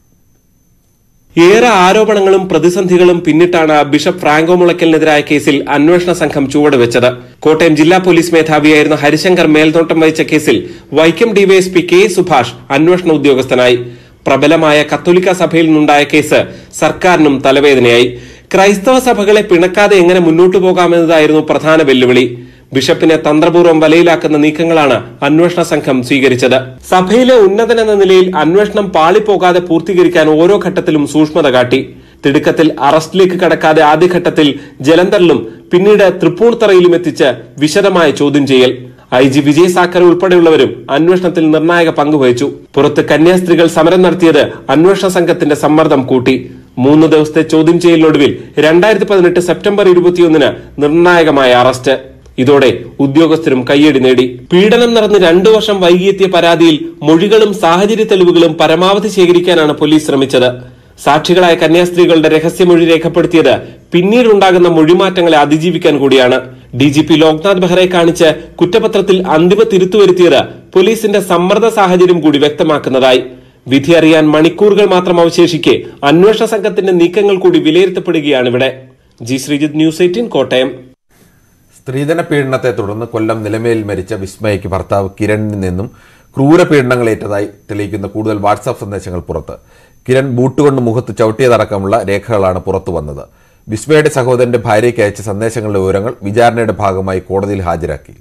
ഏറെ ആരോപണങ്ങളും പ്രതിസന്ധികളും പിന്നിട്ടാണ് ബിഷപ്പ് ഫ്രാങ്കോ മുളയ്ക്കലിനെതിരായ കേസിൽ അന്വേഷണ സംഘം ചുവടുവെച്ചത് കോട്ടയം ജില്ലാ പോലീസ് മേധാവിയായിരുന്ന ഹരിശങ്കർ മേൽനോട്ടം വഹിച്ച കേസിൽ വൈക്കം ഡിവൈഎസ്പി കെ സുഭാഷ് അന്വേഷണ ഉദ്യോഗസ്ഥനായി പ്രബലമായ കത്തോലിക്ക സഭയിൽ നിന്നുണ്ടായ കേസ് സർക്കാരിനും തലവേദനയായി ക്രൈസ്തവ സഭകളെ പിണക്കാതെ എങ്ങനെ മുന്നോട്ടു പോകാമെന്നതായിരുന്നു പ്രധാന വെല്ലുവിളി ബിഷപ്പിനെ തന്ത്രപൂർവ്വം വലയിലാക്കുന്ന നീക്കങ്ങളാണ് അന്വേഷണ സംഘം സ്വീകരിച്ചത് സഭയിലെ ഉന്നതൻ എന്ന നിലയിൽ അന്വേഷണം പാളിപ്പോകാതെ പൂർത്തീകരിക്കാൻ ഓരോ ഘട്ടത്തിലും സൂക്ഷ്മത കാട്ടി തിടുക്കത്തിൽ അറസ്റ്റിലേക്ക് കടക്കാതെ ആദ്യഘട്ടത്തിൽ ജലന്ധറിലും പിന്നീട് തൃപ്പൂണിത്തറയിലും എത്തിച്ച് വിശദമായ ചോദ്യം ചെയ്യൽ ഐ ജി വിജയ് സാക്കർ ഉൾപ്പെടെയുള്ളവരും അന്വേഷണത്തിൽ നിർണായക പങ്കുവഹിച്ചു പുറത്ത് കന്യാസ്ത്രീകൾ സമരം നടത്തിയത് അന്വേഷണ സംഘത്തിന്റെ സമ്മർദ്ദം കൂട്ടി മൂന്ന് ദിവസത്തെ ചോദ്യം ചെയ്യലിനൊടുവിൽ രണ്ടായിരത്തി പതിനെട്ട് സെപ്റ്റംബർ ഇരുപത്തിയൊന്നിന് നിർണായകമായ അറസ്റ്റ് ഇതോടെ ഉദ്യോഗസ്ഥരും കയ്യടി നേടി പീഡനം നടന്ന് രണ്ടു വർഷം വൈകിയെത്തിയ പരാതിയിൽ മൊഴികളും സാഹചര്യ തെളിവുകളും പരമാവധി ശേഖരിക്കാനാണ് പോലീസ് ശ്രമിച്ചത് സാക്ഷികളായ കന്യാസ്ത്രീകളുടെ രഹസ്യമൊഴി രേഖപ്പെടുത്തിയത് പിന്നീടുണ്ടാകുന്ന മൊഴിമാറ്റങ്ങളെ അതിജീവിക്കാൻ കൂടിയാണ് ഡി ജി പി ലോക്നാഥ് ബെഹ്റയെ കാണിച്ച് കുറ്റപത്രത്തിൽ അന്തിമ തിരുത്തുവരുത്തിയത് പോലീസിന്റെ സമ്മർദ്ദ സാഹചര്യം കൂടി വ്യക്തമാക്കുന്നതായി വിധി അറിയാൻ മണിക്കൂറുകൾ മാത്രം അവശേഷിക്കെ അന്വേഷണ സംഘത്തിന്റെ നീക്കങ്ങൾ കൂടി വിലയിരുത്തപ്പെടുകയാണ് ഇവിടെ G Sreejith news eighteen Kottayam സ്ത്രീധന പീഡനത്തെ തുടർന്ന് കൊല്ലം നിലമേൽ മരിച്ച വിസ്മയയ്ക്ക് ഭർത്താവ് കിരണിൽ നിന്നും ക്രൂരപീഡനങ്ങൾ ഏറ്റതായി തെളിയിക്കുന്ന കൂടുതൽ വാട്സാപ്പ് സന്ദേശങ്ങൾ പുറത്ത് കിരൺ ബൂട്ടുകൊണ്ട് മുഖത്ത് ചവിട്ടിയതടക്കമുള്ള രേഖകളാണ് പുറത്തു വന്നത് വിസ്മയുടെ സഹോദരന്റെ ഭാര്യയ്ക്ക് അയച്ച സന്ദേശങ്ങളുടെ വിവരങ്ങൾ വിചാരണയുടെ ഭാഗമായി കോടതിയിൽ ഹാജരാക്കി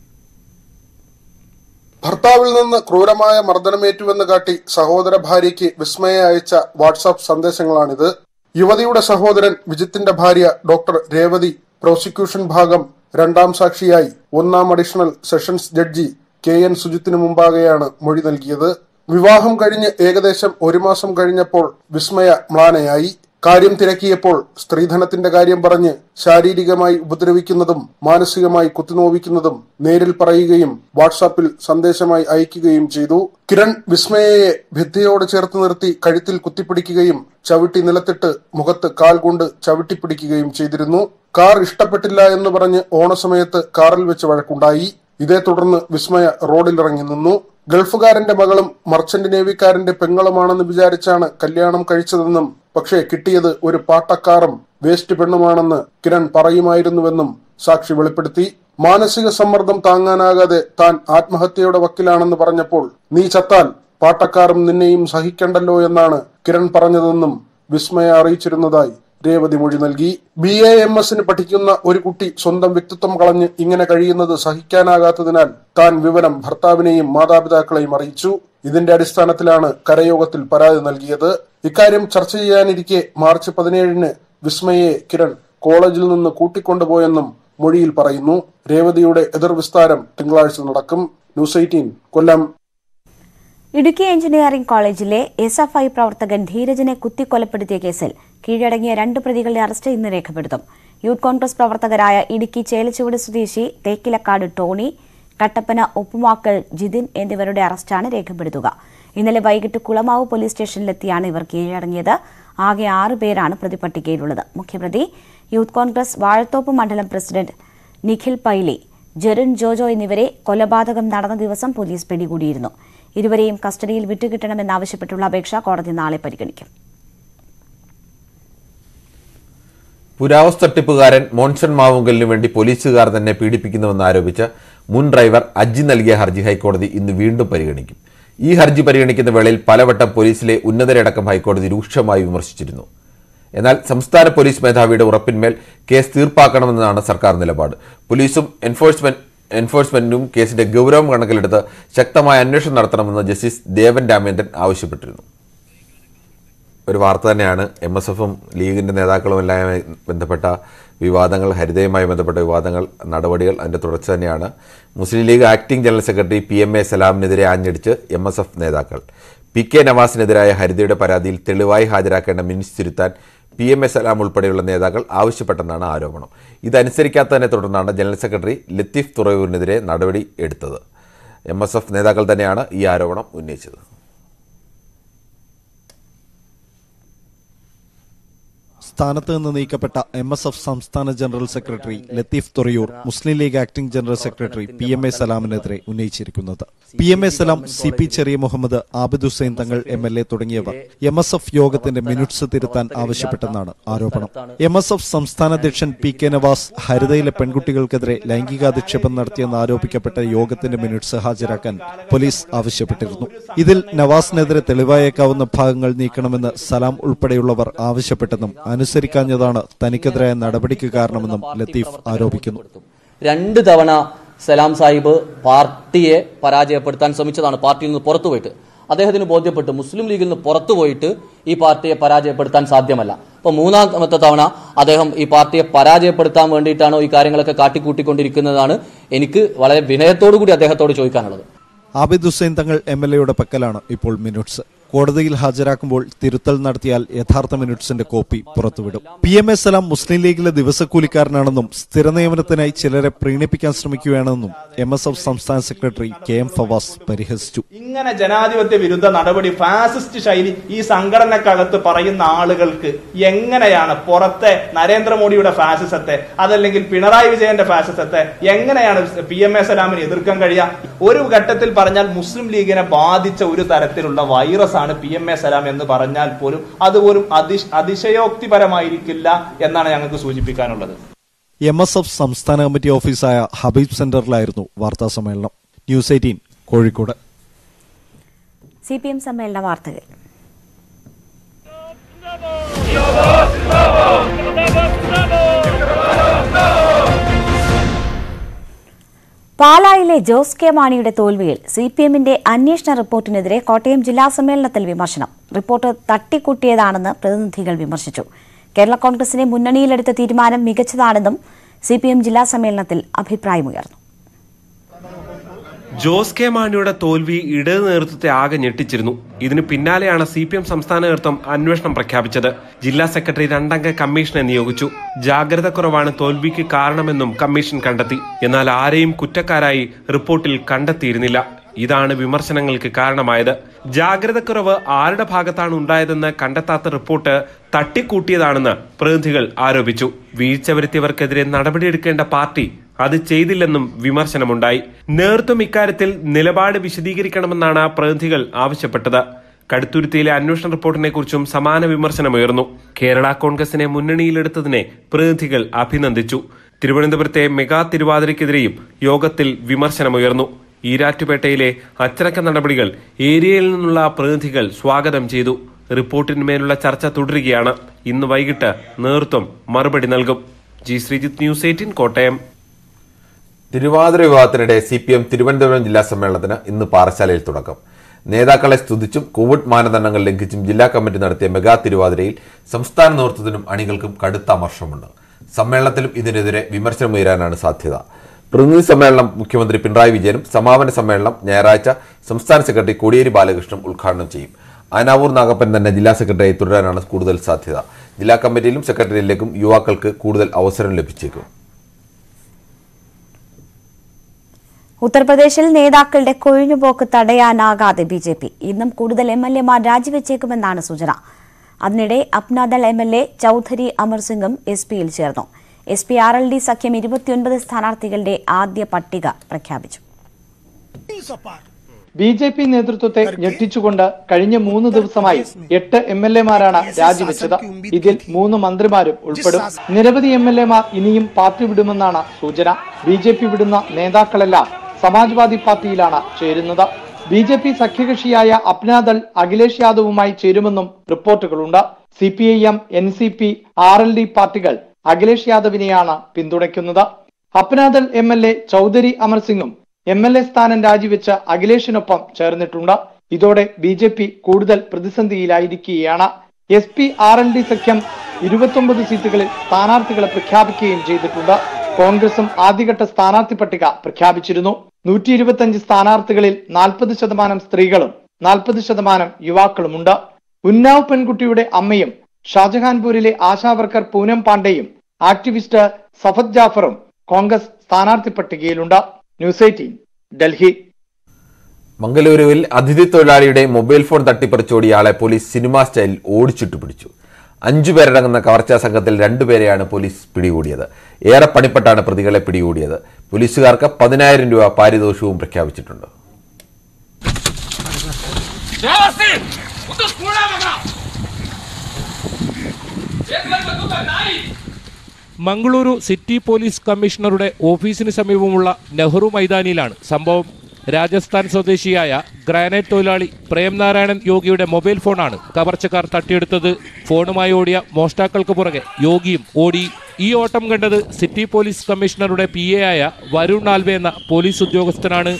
ഭർത്താവിൽ നിന്ന് ക്രൂരമായ മർദ്ദനമേറ്റുവെന്ന് കാട്ടി സഹോദര ഭാര്യയ്ക്ക് വിസ്മയ അയച്ച വാട്സാപ്പ് സന്ദേശങ്ങളാണിത് യുവതിയുടെ സഹോദരൻ വിജിത്തിന്റെ ഭാര്യ ഡോക്ടർ രേവതി പ്രോസിക്യൂഷൻ ഭാഗം രണ്ടാം സാക്ഷിയായി ഒന്നാം additional sessions judge K N സുജിത്തിന് മുമ്പാകെയാണ് മൊഴി നൽകിയത് വിവാഹം കഴിഞ്ഞ് ഏകദേശം ഒരു മാസം കഴിഞ്ഞപ്പോൾ വിസ്മയ മ്ലാനയായി കാര്യം തിരക്കിയപ്പോൾ സ്ത്രീധനത്തിന്റെ കാര്യം പറഞ്ഞ് ശാരീരികമായി ഉപദ്രവിക്കുന്നതും മാനസികമായി കുത്തിനോവിക്കുന്നതും നേരിൽ പറയുകയും വാട്സാപ്പിൽ സന്ദേശമായി അയക്കുകയും ചെയ്തു കിരൺ വിസ്മയയെ ഭിത്തിയോട് ചേർത്ത് നിർത്തി കഴുത്തിൽ കുത്തിപ്പിടിക്കുകയും ചവിട്ടി നിലത്തിട്ട് മുഖത്ത് കാൽ കൊണ്ട് ചവിട്ടിപ്പിടിക്കുകയും ചെയ്തിരുന്നു കാർ ഇഷ്ടപ്പെട്ടില്ല എന്ന് പറഞ്ഞ് ഓണസമയത്ത് കാറിൽ വെച്ച് വഴക്കുണ്ടായി ഇതേ തുടർന്ന് വിസ്മയ റോഡിലിറങ്ങി നിന്നു ഗൾഫുകാരന്റെ മകളും മർച്ചന്റ് നേവിക്കാരന്റെ പെങ്ങളുമാണെന്ന് വിചാരിച്ചാണ് കല്യാണം കഴിച്ചതെന്നും പക്ഷേ കിട്ടിയത് ഒരു പാട്ടക്കാറും വേസ്റ്റ് പെണ്ണുമാണെന്ന് കിരൺ പറയുമായിരുന്നുവെന്നും സാക്ഷി വെളിപ്പെടുത്തി മാനസിക സമ്മർദ്ദം താങ്ങാനാകാതെ താൻ ആത്മഹത്യയുടെ വക്കിലാണെന്ന് പറഞ്ഞപ്പോൾ നീ ചത്താൽ പാട്ടക്കാരും നിന്നെയും സഹിക്കണ്ടല്ലോ എന്നാണ് കിരൺ പറഞ്ഞതെന്നും വിസ്മയ അറിയിച്ചിരുന്നതായി രേവതി മൊഴി നൽകി ബി എ എം എസിന് പഠിക്കുന്ന ഒരു കുട്ടി സ്വന്തം വ്യക്തിത്വം കളഞ്ഞ് ഇങ്ങനെ കഴിയുന്നത് സഹിക്കാനാകാത്തതിനാൽ താൻ വിവരം ഭർത്താവിനെയും മാതാപിതാക്കളെയും അറിയിച്ചു ഇതിന്റെ അടിസ്ഥാനത്തിലാണ് കരയോഗത്തിൽ പരാതി നൽകിയത് ഇക്കാര്യം ചർച്ച ചെയ്യാനിരിക്കെ മാർച്ച് പതിനേഴിന് വിസ്മയെ കിരൺ കോളേജിൽ നിന്ന് കൂട്ടിക്കൊണ്ടുപോയെന്നും മൊഴിയിൽ പറയുന്നു രേവതിയുടെ എതിർവിസ്താരം തിങ്കളാഴ്ച നടക്കും news eighteen Kollam Idukki engineering കോളേജിലെ എസ് എഫ് ഐ പ്രവർത്തകൻ ധീരജിനെ കുത്തിക്കൊലപ്പെടുത്തിയ കേസിൽ കീഴടങ്ങിയ രണ്ട് പ്രതികളുടെ അറസ്റ്റ് ഇന്ന് രേഖപ്പെടുത്തും യൂത്ത് കോൺഗ്രസ് പ്രവർത്തകരായ ഇടുക്കി ചേലച്ചുവട് സ്വദേശി തേക്കിലക്കാട് ടോണി കട്ടപ്പന ഒപ്പുമാക്കൽ ജിതിൻ എന്നിവരുടെ അറസ്റ്റാണ് രേഖപ്പെടുത്തുക ഇന്നലെ വൈകിട്ട് കുളമാവ് പോലീസ് സ്റ്റേഷനിലെത്തിയാണ് ഇവർ കീഴടങ്ങിയത് ആകെ ആറ് പേരാണ് പ്രതിപട്ടികയിലുള്ളത് മുഖ്യപ്രതി യൂത്ത് കോൺഗ്രസ് വാഴത്തോപ്പ് മണ്ഡലം പ്രസിഡന്റ് നിഖിൽ പൈലി ജെറിൻ ജോജോ എന്നിവരെ കൊലപാതകം നടന്ന ദിവസം പോലീസ് പിടികൂടിയിരുന്നു ഇരുവരെയും കസ്റ്റഡിയിൽ വിട്ടുകിട്ടണമെന്നാവശ്യപ്പെട്ടുള്ള അപേക്ഷ കോടതി നാളെ പരിഗണിക്കും പുരാവസ് തട്ടിപ്പുകാരൻ മോൺസൺ മാവുങ്കലിനു വേണ്ടി പോലീസുകാർ തന്നെ പീഡിപ്പിക്കുന്നുവെന്ന് ആരോപിച്ച് മുൻ ഡ്രൈവർ അജ്ജി നൽകിയ ഹർജി ഹൈക്കോടതി ഇന്ന് വീണ്ടും പരിഗണിക്കും ഈ ഹർജി പരിഗണിക്കുന്ന വേളയിൽ പലവട്ടം പോലീസിലെ ഉന്നതരടക്കം ഹൈക്കോടതി രൂക്ഷമായി വിമർശിച്ചിരുന്നു എന്നാൽ സംസ്ഥാന പോലീസ് മേധാവിയുടെ ഉറപ്പിന്മേൽ കേസ് തീർപ്പാക്കണമെന്നതാണ് സർക്കാർ നിലപാട് പോലീസും എൻഫോഴ്സ്മെന്റ് എൻഫോഴ്സ്മെന്റും കേസിന്റെ ഗൗരവം കണക്കിലെടുത്ത് ശക്തമായ അന്വേഷണം നടത്തണമെന്ന് ജസ്റ്റിസ് ദേവൻ രാമേന്ദ്രൻ ആവശ്യപ്പെട്ടിരുന്നു ഒരു വാർത്ത തന്നെയാണ് എം എസ് എഫും ലീഗിൻ്റെ നേതാക്കളുമെല്ലാം ബന്ധപ്പെട്ട വിവാദങ്ങൾ ഹരിതയുമായി ബന്ധപ്പെട്ട വിവാദങ്ങൾ നടപടികൾ അതിൻ്റെ തുടർച്ച തന്നെയാണ് Muslim League acting general secretary P M A സലാമിനെതിരെ ആഞ്ഞടിച്ച് എം എസ് എഫ് നേതാക്കൾ പി കെ നവാസിനെതിരായ ഹരിതയുടെ പരാതിയിൽ തെളിവായി ഹാജരാക്കേണ്ട മിനിറ്റ്സ് തിരുത്താൻ പി എം എ സലാം ഉൾപ്പെടെയുള്ള നേതാക്കൾ ആവശ്യപ്പെട്ടെന്നാണ് ആരോപണം ഇതനുസരിക്കാത്തതിനെ തുടർന്നാണ് ജനറൽ സെക്രട്ടറി ലത്തീഫ് തുറയൂരിനെതിരെ നടപടി എടുത്തത് എം എസ് എഫ് നേതാക്കൾ തന്നെയാണ് ഈ ആരോപണം ഉന്നയിച്ചത് സ്ഥാനത്ത് നിന്ന് നീക്കപ്പെട്ട എം എസ് എഫ് സംസ്ഥാന general secretary Latheef Thoriyur Muslim League acting general secretary P M A സലാമിനെതിരെ ഉന്നയിച്ചിരിക്കുന്നത് P M A Salam C P ചെറിയ Muhammad Abid Hussain Thangal M L A തുടങ്ങിയവർ എം എസ് എഫ് യോഗത്തിന്റെ മിനിറ്റ്സ് തിരുത്താൻ ആവശ്യപ്പെട്ടെന്നാണ് ആരോപണം എം എസ് എഫ് സംസ്ഥാന അധ്യക്ഷൻ പി കെ നവാസ് ഹരിതയിലെ പെൺകുട്ടികൾക്കെതിരെ ലൈംഗികാധിക്ഷേപം നടത്തിയെന്ന് ആരോപിക്കപ്പെട്ട യോഗത്തിന്റെ മിനിറ്റ്സ് ഹാജരാക്കാൻ പോലീസ് ആവശ്യപ്പെട്ടിരുന്നു ഇതിൽ നവാസിനെതിരെ തെളിവായേക്കാവുന്ന ഭാഗങ്ങൾ നീക്കണമെന്ന് സലാം ഉൾപ്പെടെയുള്ളവർ ആവശ്യപ്പെട്ടെന്നും അനുസരിക്കാഞ്ഞതാണ് തനിക്കെതിരായ നടപടിക്ക് കാരണമെന്നും ലത്തീഫ് ആരോപിക്കുന്നു രണ്ട് തവണ സലാം സാഹിബ് പാർട്ടിയെ പരാജയപ്പെടുത്താൻ ശ്രമിച്ചതാണ് പാർട്ടിയിൽ നിന്ന് പുറത്തു പോയിട്ട് അദ്ദേഹത്തിന് ബോധ്യപ്പെട്ടു മുസ്ലിം ലീഗിൽ നിന്ന് പുറത്തു പോയിട്ട് ഈ പാർട്ടിയെ പരാജയപ്പെടുത്താൻ സാധ്യമല്ല അപ്പോൾ മൂന്നാമത്തെ തവണ അദ്ദേഹം ഈ പാർട്ടിയെ പരാജയപ്പെടുത്താൻ വേണ്ടിയിട്ടാണോ ഈ കാര്യങ്ങളൊക്കെ കാട്ടിക്കൂട്ടിക്കൊണ്ടിരിക്കുന്നതാണ് എനിക്ക് വളരെ വിനയത്തോടു കൂടി അദ്ദേഹത്തോട് ചോദിക്കാനുള്ളത് ആബിദ് ഹുസൈൻ തങ്ങൾ എം എൽ എയുടെ പക്കലാണ് ഇപ്പോൾ മിനിറ്റ്സ് കോടതിയിൽ ഹാജരാക്കുമ്പോൾ തിരുത്തൽ നടത്തിയാൽ യഥാർത്ഥ മിനിറ്റ്സിന്റെ കോപ്പി പുറത്തുവിടും P M S Salam Muslim ലീഗിലെ ദിവസക്കൂലിക്കാരനാണെന്നും സ്ഥിര നിയമനത്തിനായി ചിലരെ പ്രീണിപ്പിക്കാൻ ശ്രമിക്കുകയാണെന്നും എം എസ് എഫ് സംസ്ഥാന സെക്രട്ടറി കെ എം ഫവാസ് പരിഹസിച്ചു ഇങ്ങനെ ജനാധിപത്യ വിരുദ്ധ നടപടി ഫാസിസ്റ്റ് ശൈലി ഈ സംഘടനക്കകത്ത് പറയുന്ന ആളുകൾക്ക് എങ്ങനെയാണ് പുറത്തെ നരേന്ദ്രമോദിയുടെ ഫാസിസത്തെ അതല്ലെങ്കിൽ പിണറായി വിജയന്റെ ഫാസിസത്തെ എങ്ങനെയാണ് പി എം എ സലാമിന് എതിർക്കാൻ കഴിയുക ഒരു ഘട്ടത്തിൽ പറഞ്ഞാൽ മുസ്ലിം ലീഗിനെ ബാധിച്ച ഒരു തരത്തിലുള്ള വൈറസ് ആണ് പി എം എ സലാം എന്ന് പറഞ്ഞാൽ പോലും അതുപോലും അതിശ അതിശയോക്തിപരമായിരിക്കില്ല എന്നാണ് ഞങ്ങൾക്ക് സൂചിപ്പിക്കാനുള്ളത് എം എസ് എഫ് സംസ്ഥാന കമ്മിറ്റി ഓഫീസായ ഹബീബ് സെന്ററിലായിരുന്നു വാർത്താ സമ്മേളനം news eighteen Kozhikode C P M സമ്മേളന വാർത്തകൾ പാലായിലെ ജോസ് കെ മാണിയുടെ തോൽവിയിൽ സി പി എമ്മിന്റെ അന്വേഷണ റിപ്പോർട്ടിനെതിരെ കോട്ടയം ജില്ലാ സമ്മേളനത്തിൽ വിമർശനം റിപ്പോർട്ട് തട്ടിക്കൂട്ടിയതാണെന്ന് പ്രതിനിധികൾ വിമർശിച്ചു കേരള കോൺഗ്രസിനെ മുന്നണിയിലെടുത്ത തീരുമാനം മികച്ചതാണെന്നും സി പി എം ജില്ലാ സമ്മേളനത്തിൽ അഭിപ്രായമുയർന്നു ജോസ് കെ മാണിയുടെ തോൽവി ഇടത് നേതൃത്വത്തെ ആകെ ഞെട്ടിച്ചിരുന്നു ഇതിന് പിന്നാലെയാണ് സി പി എം സംസ്ഥാന നേതൃത്വം അന്വേഷണം പ്രഖ്യാപിച്ചത് ജില്ലാ സെക്രട്ടറി രണ്ടംഗ കമ്മീഷനെ നിയോഗിച്ചു ജാഗ്രത കുറവാണ് തോൽവിക്ക് കാരണമെന്നും കമ്മീഷൻ കണ്ടെത്തി എന്നാൽ ആരെയും കുറ്റക്കാരായി റിപ്പോർട്ടിൽ കണ്ടെത്തിയിരുന്നില്ല ഇതാണ് വിമർശനങ്ങൾക്ക് കാരണമായത് ജാഗ്രതക്കുറവ് ആരുടെ ഭാഗത്താണ് ഉണ്ടായതെന്ന് കണ്ടെത്താത്ത റിപ്പോർട്ട് തട്ടിക്കൂട്ടിയതാണെന്ന് പ്രതിനിധികൾ ആരോപിച്ചു വീഴ്ച വരുത്തിയവർക്കെതിരെ നടപടിയെടുക്കേണ്ട പാർട്ടി അത് ചെയ്തില്ലെന്നും വിമർശനമുണ്ടായി നേതൃത്വം ഇക്കാര്യത്തിൽ നിലപാട് വിശദീകരിക്കണമെന്നാണ് പ്രതിനിധികൾ ആവശ്യപ്പെട്ടത് കടുത്തുരുത്തിയിലെ അന്വേഷണ റിപ്പോർട്ടിനെ കുറിച്ചും സമാന വിമർശനമുയർന്നു കേരള കോൺഗ്രസിനെ മുന്നണിയിലെടുത്തതിനെ പ്രതിനിധികൾ അഭിനന്ദിച്ചു തിരുവനന്തപുരത്തെ മെഗാ തിരുവാതിരയ്ക്കെതിരെയും യോഗത്തിൽ വിമർശനമുയർന്നു ഈരാറ്റുപേട്ടയിലെ അച്ചടക്ക നടപടികൾ ഏരിയയിൽ നിന്നുള്ള പ്രതിനിധികൾ സ്വാഗതം ചെയ്തു റിപ്പോർട്ടിന്മേലുള്ള ചർച്ച തുടരുകയാണ് ഇന്ന് വൈകിട്ട് നേതൃത്വം മറുപടി നൽകും G Sreejith news eighteen Kottayam Thiruvathira വിവാഹത്തിനിടെ സി പി എം തിരുവനന്തപുരം ജില്ലാ സമ്മേളനത്തിന് ഇന്ന് പാറശാലയിൽ തുടക്കം നേതാക്കളെ സ്തുതിച്ചും കോവിഡ് മാനദണ്ഡങ്ങൾ ലംഘിച്ചും ജില്ലാ കമ്മിറ്റി നടത്തിയ മെഗാ തിരുവാതിരയിൽ സംസ്ഥാന നേതൃത്വത്തിനും അണികൾക്കും കടുത്ത അമർഷമുണ്ട് സമ്മേളനത്തിലും ഇതിനെതിരെ വിമർശനമുയരാനാണ് സാധ്യത പ്രതിനിധി സമ്മേളനം മുഖ്യമന്ത്രി പിണറായി വിജയനും സമാപന സമ്മേളനം ഞായറാഴ്ച സംസ്ഥാന സെക്രട്ടറി കോടിയേരി ബാലകൃഷ്ണൻ ഉദ്ഘാടനം ചെയ്യും ആനാവൂർ നാഗപ്പൻ തന്നെ ജില്ലാ സെക്രട്ടറിയായി തുടരാനാണ് കൂടുതൽ സാധ്യത ജില്ലാ കമ്മിറ്റിയിലും സെക്രട്ടറിയിലേക്കും യുവാക്കൾക്ക് കൂടുതൽ അവസരം ലഭിച്ചേക്കും ഉത്തർപ്രദേശിൽ നേതാക്കളുടെ കൊഴിഞ്ഞുപോക്ക് തടയാനാകാതെ ബി ജെ പി ഇന്നും കൂടുതൽ എം എൽ എമാർ രാജിവെച്ചേക്കുമെന്നാണ് സൂചന അതിനിടെ Apna Dal M L A Chaudhary Amar സിംഗും എസ് പിയിൽ ചേർന്നു S P R L D സഖ്യം ഇരുപത്തിയൊൻപത് സ്ഥാനാർത്ഥികളുടെ ആദ്യ പട്ടിക പ്രഖ്യാപിച്ചു ബി ജെ പി നേതൃത്വത്തെ ഞെട്ടിച്ചുകൊണ്ട് കഴിഞ്ഞ മൂന്ന് ദിവസമായി എട്ട് എം എൽ എമാരാണ് രാജിവെച്ചത് ഇതിൽ മൂന്ന് മന്ത്രിമാരും ഉൾപ്പെടും നിരവധി എം എൽ എമാർ ഇനിയും പാർട്ടി വിടുമെന്നാണ് സൂചന ബി ജെ പി വിടുന്ന നേതാക്കളെല്ലാം സമാജ്വാദി പാർട്ടിയിലാണ് ചേരുന്നത് ബി ജെ പി സഖ്യകക്ഷിയായ അപ്നാദൾ അഖിലേഷ് യാദവുമായി ചേരുമെന്നും റിപ്പോർട്ടുകളുണ്ട് C P I M N C P R L D പാർട്ടികൾ അഖിലേഷ് യാദവിനെയാണ് പിന്തുണയ്ക്കുന്നത് Apna Dal M L A Chaudhary Amar സിംഗും എം എൽ എ സ്ഥാനം രാജിവെച്ച് അഖിലേഷിനൊപ്പം ചേർന്നിട്ടുണ്ട് ഇതോടെ ബി ജെ പി കൂടുതൽ പ്രതിസന്ധിയിലായിരിക്കുകയാണ് S P R L D സഖ്യം ഇരുപത്തൊമ്പത് സീറ്റുകളിൽ സ്ഥാനാർത്ഥികളെ പ്രഖ്യാപിക്കുകയും ചെയ്തിട്ടുണ്ട് കോൺഗ്രസും ആദ്യഘട്ട സ്ഥാനാർത്ഥി പട്ടിക പ്രഖ്യാപിച്ചിരുന്നു നൂറ്റി ഇരുപത്തിയഞ്ച് സ്ഥാനാർത്ഥികളിൽ നാൽപ്പത് ശതമാനം സ്ത്രീകളും നാൽപ്പത് ശതമാനം യുവാക്കളുമുണ്ട് ഉന്നാവ് പെൺകുട്ടിയുടെ അമ്മയും ഷാജഹാൻപൂരിലെ ആശാവർക്കർ പൂനം പാണ്ഡെയും ആക്ടിവിസ്റ്റ് സഫദ് ജാഫറും കോൺഗ്രസ് സ്ഥാനാർത്ഥി പട്ടികയിലുണ്ട് ന്യൂസ് എയ്റ്റീൻ ഡൽഹി മംഗലൂരുവിൽ അതിഥി തൊഴിലാളിയുടെ മൊബൈൽ ഫോൺ തട്ടിപ്പറിച്ചോടിയ ആളെ പോലീസ് സിനിമാ സ്റ്റൈലിൽ ഓടിച്ചിട്ട് പിടിച്ചു അഞ്ചു പേരടങ്ങുന്ന കവർച്ചാ സംഘത്തിൽ രണ്ടുപേരെയാണ് പോലീസ് പിടികൂടിയത് ഏറെ പണിപ്പെട്ടാണ് പ്രതികളെ പിടികൂടിയത് പോലീസുകാർക്ക് പതിനായിരം രൂപ പാരിതോഷികവും പ്രഖ്യാപിച്ചിട്ടുണ്ട് മംഗളൂരു സിറ്റി പോലീസ് കമ്മീഷണറുടെ ഓഫീസിന് സമീപമുള്ള നെഹ്റു മൈതാനിയിലാണ് സംഭവം രാജസ്ഥാൻ സ്വദേശിയായ ഗ്രാനൈറ്റ് തൊഴിലാളി പ്രേംനാരായണൻ യോഗിയുടെ മൊബൈൽ ഫോണാണ് കവർച്ചക്കാർ തട്ടിയെടുത്തത് ഫോണുമായി ഓടിയ മോഷ്ടാക്കൾക്ക് പുറകെ യോഗിയും ഓടി ഈ ഓട്ടം കണ്ടത് സിറ്റി പോലീസ് കമ്മീഷണറുടെ പി എ ആയ വരുൺ ആൽവെ എന്ന പോലീസ് ഉദ്യോഗസ്ഥനാണ്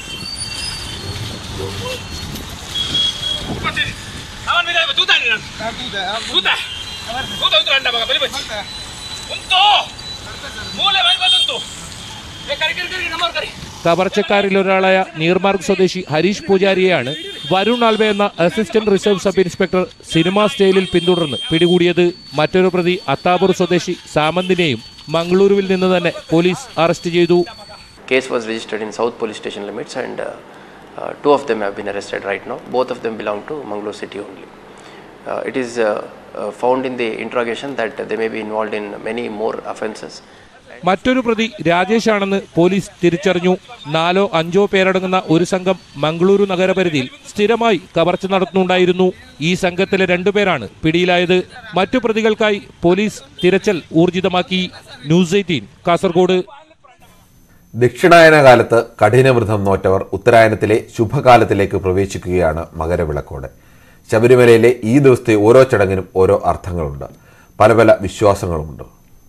കവർച്ചക്കാരിൽ ഒരാളായ നീർമാർഗ് സ്വദേശി ഹരീഷ് പൂജാരിയെയാണ് വരുൺ ആൽവെ എന്ന assistant reserve sub inspector cinema സ്റ്റൈലിൽ പിന്തുടർന്ന് പിടികൂടിയത് മറ്റൊരു പ്രതി അത്താപൂർ സ്വദേശി സാമന്തിനെയും മംഗളൂരുവിൽ നിന്ന് തന്നെ പോലീസ് അറസ്റ്റ് ചെയ്തു Case was registered in South Police Station limits, and uh, uh, two of them have been arrested right now. Both of them belong to Mangalore city only. Uh, it is uh, uh, found in the interrogation that they may be involved in many more offences. മറ്റൊരു പ്രതി രാജേഷ് ആണെന്ന് police തിരിച്ചറിഞ്ഞു നാലോ അഞ്ചോ പേരടങ്ങുന്ന ഒരു സംഘം മംഗളൂരു നഗരപരിധിയിൽ സ്ഥിരമായി കവർച്ച നടത്തുന്നുണ്ടായിരുന്നു ഈ സംഘത്തിലെ രണ്ടുപേരാണ് പിടിയിലായത് മറ്റു പ്രതികൾക്കായി പോലീസ് തിരച്ചിൽ ഊർജിതമാക്കി ന്യൂസ് എയ്റ്റീൻ കാസർഗോഡ് ദക്ഷിണായന കാലത്ത് കഠിനവൃതം നോറ്റവർ ഉത്തരായനത്തിലെ ശുഭകാലത്തിലേക്ക് പ്രവേശിക്കുകയാണ് മകരവിളക്കോടെ ശബരിമലയിലെ ഈ ദിവസത്തെ ഓരോ ചടങ്ങിനും ഓരോ അർത്ഥങ്ങളുണ്ട് പല പല വിശ്വാസങ്ങളുമുണ്ട്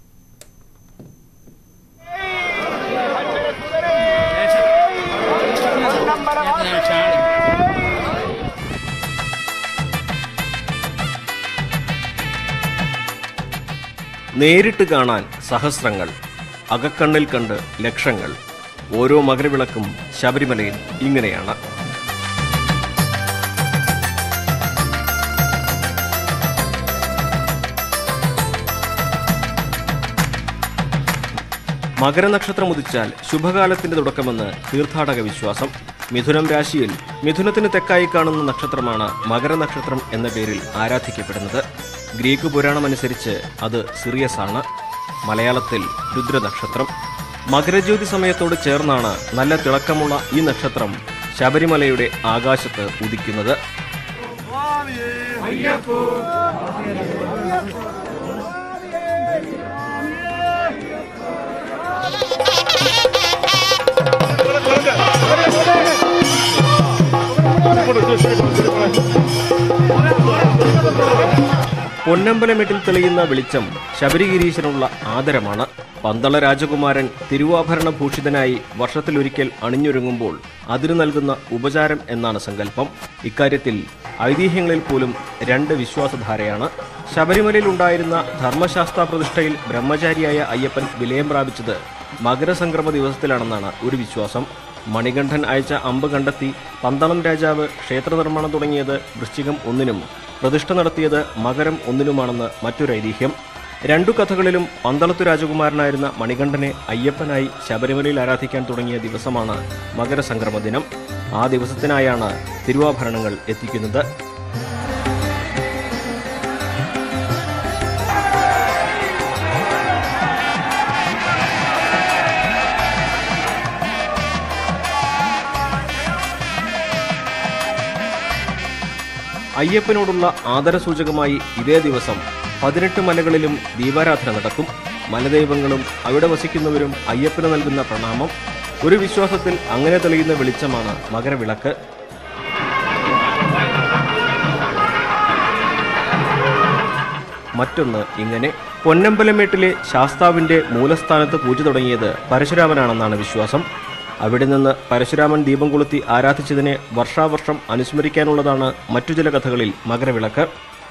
നേരിട്ട് കാണാൻ സഹസ്രങ്ങൾ അകക്കണ്ണിൽ കണ്ട് ലക്ഷങ്ങൾ ഓരോ മകരവിളക്കും ശബരിമലയിൽ ഇങ്ങനെയാണ് മകരനക്ഷത്രം ഉദിച്ചാൽ ശുഭകാലത്തിന്റെ തുടക്കമെന്ന് തീർത്ഥാടക വിശ്വാസം മിഥുനം രാശിയിൽ മിഥുനത്തിന് തെക്കായി കാണുന്ന നക്ഷത്രമാണ് മകരനക്ഷത്രം എന്ന പേരിൽ ആരാധിക്കപ്പെടുന്നത് ഗ്രീക്ക് പുരാണമനുസരിച്ച് അത് സിറിയസ് ആണ് മലയാളത്തിൽ രുദ്രനക്ഷത്രം മകരജ്യോതി സമയത്തോട് ചേർന്നാണ് നല്ല തിളക്കമുള്ള ഈ നക്ഷത്രം ശബരിമലയുടെ ആകാശത്ത് ഉദിക്കുന്നത് പൊന്നമ്പലമെട്ടിൽ തെളിയുന്ന വെളിച്ചം ശബരിഗിരീശനുള്ള ആദരമാണ് പന്തള രാജകുമാരൻ തിരുവാഭരണ ഭൂഷിതനായി വർഷത്തിലൊരിക്കൽ അണിഞ്ഞൊരുങ്ങുമ്പോൾ അതിന് നൽകുന്ന ഉപചാരം എന്നാണ് സങ്കല്പം ഇക്കാര്യത്തിൽ ഐതിഹ്യങ്ങളിൽ പോലും രണ്ട് വിശ്വാസധാരയാണ് ശബരിമലയിൽ ഉണ്ടായിരുന്ന ധർമ്മശാസ്ത്ര പ്രതിഷ്ഠയിൽ ബ്രഹ്മചാരിയായ അയ്യപ്പൻ വിലയം പ്രാപിച്ചത് മകരസംക്രമ ദിവസത്തിലാണെന്നാണ് ഒരു വിശ്വാസം മണികണ്ഠൻ അയച്ച അമ്പ് കണ്ടെത്തി പന്തളം രാജാവ് ക്ഷേത്ര നിർമ്മാണം തുടങ്ങിയത് വൃശ്ചികം ഒന്നിനും പ്രതിഷ്ഠ നടത്തിയത് മകരം ഒന്നിനുമാണെന്ന് മറ്റൊരു ഐതിഹ്യം രണ്ടു കഥകളിലും പന്തളത്തു രാജകുമാരനായിരുന്ന മണികണ്ഠനെ അയ്യപ്പനായി ശബരിമലയിൽ ആരാധിക്കാൻ തുടങ്ങിയ ദിവസമാണ് മകരസംക്രമ ദിനം ആ ദിവസത്തിനായാണ് തിരുവാഭരണങ്ങൾ എത്തിക്കുന്നത് അയ്യപ്പനോടുള്ള ആദരസൂചകമായി ഇതേ ദിവസം പതിനെട്ട് മലകളിലും ദീപാരാധന നടക്കും മലദൈവങ്ങളും അവിടെ വസിക്കുന്നവരും അയ്യപ്പന് നൽകുന്ന പ്രണാമം ഒരു വിശ്വാസത്തിൽ അങ്ങനെ തെളിയുന്ന വെളിച്ചമാണ് മകരവിളക്ക് മറ്റൊന്ന് ഇങ്ങനെ പൊന്നമ്പലമേട്ടിലെ ശാസ്താവിന്റെ മൂലസ്ഥാനത്ത് പൂജ തുടങ്ങിയത് പരശുരാമനാണെന്നാണ് വിശ്വാസം അവിടെ നിന്ന് പരശുരാമൻ ദീപം കൊളുത്തി ആരാധിച്ചതിനെ വർഷാവർഷം അനുസ്മരിക്കാനുള്ളതാണ് മറ്റു ചില കഥകളിൽ മകരവിളക്ക്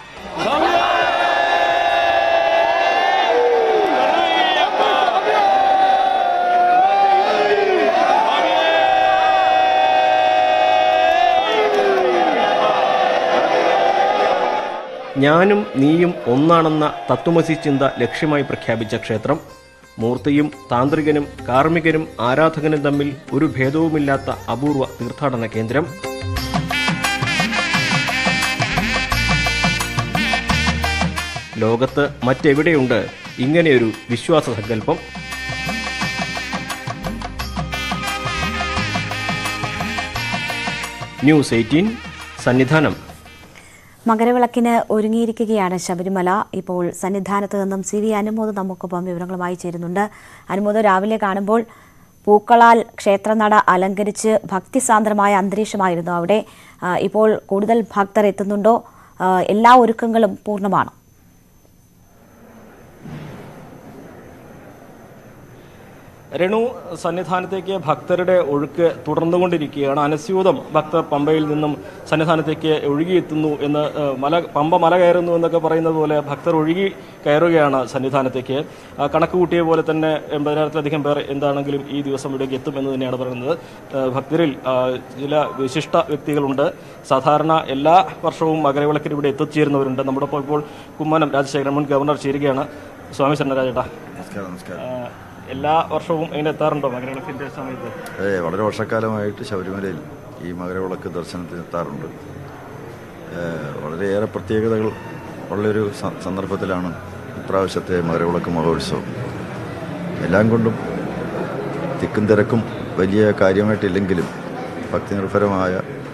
ഞാനും നീയും ഒന്നാണെന്ന തത്വമസി ചിന്ത ലക്ഷ്യമായി പ്രഖ്യാപിച്ച ക്ഷേത്രം മൂർത്തിയും താന്ത്രികനും കാർമ്മികനും ആരാധകനും തമ്മിൽ ഒരു ഭേദവുമില്ലാത്ത അപൂർവ തീർത്ഥാടന കേന്ദ്രം ലോകത്ത് മറ്റെവിടെയുണ്ട് ഇങ്ങനെയൊരു വിശ്വാസ സങ്കല്പം ന്യൂസ് എയ്റ്റീൻ സന്നിധാനം മകരവിളക്കിന് ഒരുങ്ങിയിരിക്കുകയാണ് ശബരിമല ഇപ്പോൾ സന്നിധാനത്ത് നിന്നും സി വി അനുമോദ് നമുക്കൊപ്പം വിവരങ്ങളുമായി ചേരുന്നുണ്ട് അനുമോദ് രാവിലെ കാണുമ്പോൾ പൂക്കളാൽ ക്ഷേത്രനട അലങ്കരിച്ച് ഭക്തിസാന്ദ്രമായ അന്തരീക്ഷമായിരുന്നു അവിടെ ആ, ഇപ്പോൾ കൂടുതൽ ഭക്തർ എത്തുന്നുണ്ടോ ആ, എല്ലാ ഒരുക്കങ്ങളും പൂർണ്ണമാണോ രേണു സന്നിധാനത്തേക്ക് ഭക്തരുടെ ഒഴുക്ക് തുടർന്നുകൊണ്ടിരിക്കുകയാണ് അനസ്യൂതം ഭക്തർ പമ്പയിൽ നിന്നും സന്നിധാനത്തേക്ക് ഒഴുകിയെത്തുന്നു എന്ന് ഏഹ്, മല പമ്പ മല കയറുന്നു എന്നൊക്കെ പറയുന്നത് പോലെ ഭക്തർ ഒഴുകി കയറുകയാണ് സന്നിധാനത്തേക്ക് ആ, കണക്ക് കൂട്ടിയ പോലെ തന്നെ എൺപതിനായിരത്തിലധികം പേർ എന്താണെങ്കിലും ഈ ദിവസം ഇവിടേക്ക് എത്തും എന്ന് തന്നെയാണ് പറയുന്നത് ഏഹ്, ഭക്തരിൽ ആ, ചില വിശിഷ്ട വ്യക്തികളുണ്ട് സാധാരണ എല്ലാ വർഷവും മകരവിളക്കിന് ഇവിടെ എത്തിച്ചേരുന്നവരുണ്ട് നമ്മുടെ ഒപ്പം ഇപ്പോൾ കുമ്മനം രാജശേഖരൻ മുൻ ഗവർണർ ചേരുകയാണ് സ്വാമി ശരണരാജേട്ടാ നമസ്കാരം നമസ്കാരം ആ, എല്ലാ വർഷവും അതിന് എത്താറുണ്ടോ മകരവിളക്കിന്റെ സമയത്ത് അതെ വളരെ വർഷക്കാലമായിട്ട് ശബരിമലയിൽ ഈ മകരവിളക്ക് ദർശനത്തിന് എത്താറുണ്ട് ഏഹ് വളരെയേറെ പ്രത്യേകതകൾ ഉള്ളൊരു സ- സന്ദർഭത്തിലാണ് ഇപ്രാവശ്യത്തെ മകരവിളക്ക് മഹോത്സവം എല്ലാം കൊണ്ടും തിക്കും തിരക്കും വലിയ കാര്യമായിട്ടില്ലെങ്കിലും ഭക്തിനിർഭരമായ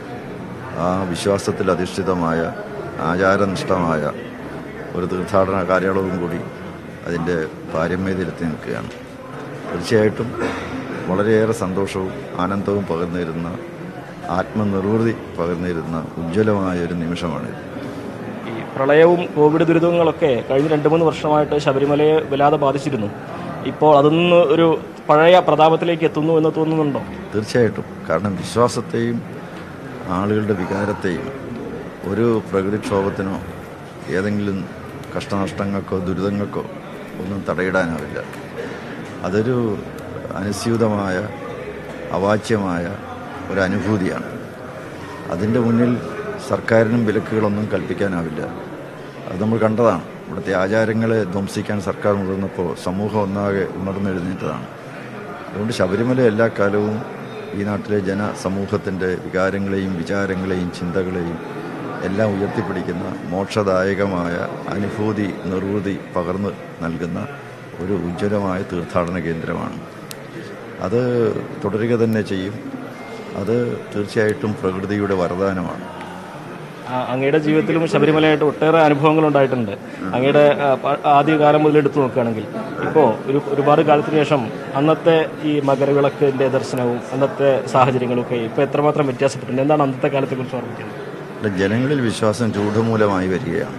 ആ വിശ്വാസത്തിൽ അധിഷ്ഠിതമായ ആചാരനിഷ്ഠമായ ഒരു തീർത്ഥാടന കാലയളവും കൂടി അതിൻ്റെ പാരമ്യതയിലെത്തി നിൽക്കുകയാണ് തീർച്ചയായിട്ടും വളരെയേറെ സന്തോഷവും ആനന്ദവും പകർന്നിരുന്ന ആത്മനിർവൃതി പകർന്നിരുന്ന ഉജ്ജ്വലമായ ഒരു നിമിഷമാണിത് ഈ പ്രളയവും കോവിഡ് ദുരിതങ്ങളൊക്കെ കഴിഞ്ഞ രണ്ട് മൂന്ന് വർഷമായിട്ട് ശബരിമലയെ വല്ലാതെ ബാധിച്ചിരുന്നു ഇപ്പോൾ അതൊന്ന് ഒരു പഴയ പ്രതാപത്തിലേക്ക് എത്തുന്നു എന്ന് തോന്നുന്നുണ്ടോ തീർച്ചയായിട്ടും കാരണം വിശ്വാസത്തെയും ആളുകളുടെ വികാരത്തെയും ഒരു പ്രകൃതിക്ഷോഭത്തിനോ ഏതെങ്കിലും കഷ്ടനഷ്ടങ്ങൾക്കോ ദുരിതങ്ങൾക്കോ ഒന്നും തടയിടാനാവില്ല അതൊരു അനുസ്യൂതമായ അവാച്യമായ ഒരു അനുഭൂതിയാണ് അതിൻ്റെ മുന്നിൽ സർക്കാരിനും വിലക്കുകളൊന്നും കൽപ്പിക്കാനാവില്ല അത് നമ്മൾ കണ്ടതാണ് ഇവിടുത്തെ ആചാരങ്ങളെ ധ്വംസിക്കാൻ സർക്കാർ മുതിർന്നപ്പോൾ സമൂഹം ഒന്നാകെ ഉണർന്നെഴുന്നേറ്റതാണ് അതുകൊണ്ട് ശബരിമല എല്ലാ കാലവും ഈ നാട്ടിലെ ജനസമൂഹത്തിൻ്റെ വികാരങ്ങളെയും വിചാരങ്ങളെയും ചിന്തകളെയും എല്ലാം ഉയർത്തിപ്പിടിക്കുന്ന മോക്ഷദായകമായ അനുഭൂതി നിർവൃതി പകർന്നു നൽകുന്ന ഒരു ഉജ്ജ്വലമായ തീർത്ഥാടന കേന്ദ്രമാണ് അത് തുടരുക തന്നെ ചെയ്യും അത് തീർച്ചയായിട്ടും പ്രകൃതിയുടെ വരദാനമാണ് ആ, അങ്ങയുടെ ജീവിതത്തിലും ശബരിമലയായിട്ട് ഒട്ടേറെ അനുഭവങ്ങൾ ഉണ്ടായിട്ടുണ്ട് അങ്ങയുടെ ആ, പ- ആദ്യകാലം മുതൽ എടുത്തു നോക്കുകയാണെങ്കിൽ ഇപ്പോൾ ഒരു ഒരുപാട് കാലത്തിന് ശേഷം അന്നത്തെ ഈ മകരവിളക്കിന്റെ ദർശനവും അന്നത്തെ സാഹചര്യങ്ങളും ഒക്കെ ഇപ്പോൾ എത്രമാത്രം വ്യത്യാസപ്പെട്ടിട്ടുണ്ട് എന്താണ് അന്നത്തെ കാലത്തെ കുറിച്ച് ഓർമ്മിക്കുന്നത് ഇവിടെ ജനങ്ങളിൽ വിശ്വാസം ചൂടുമൂലമായി വരികയാണ്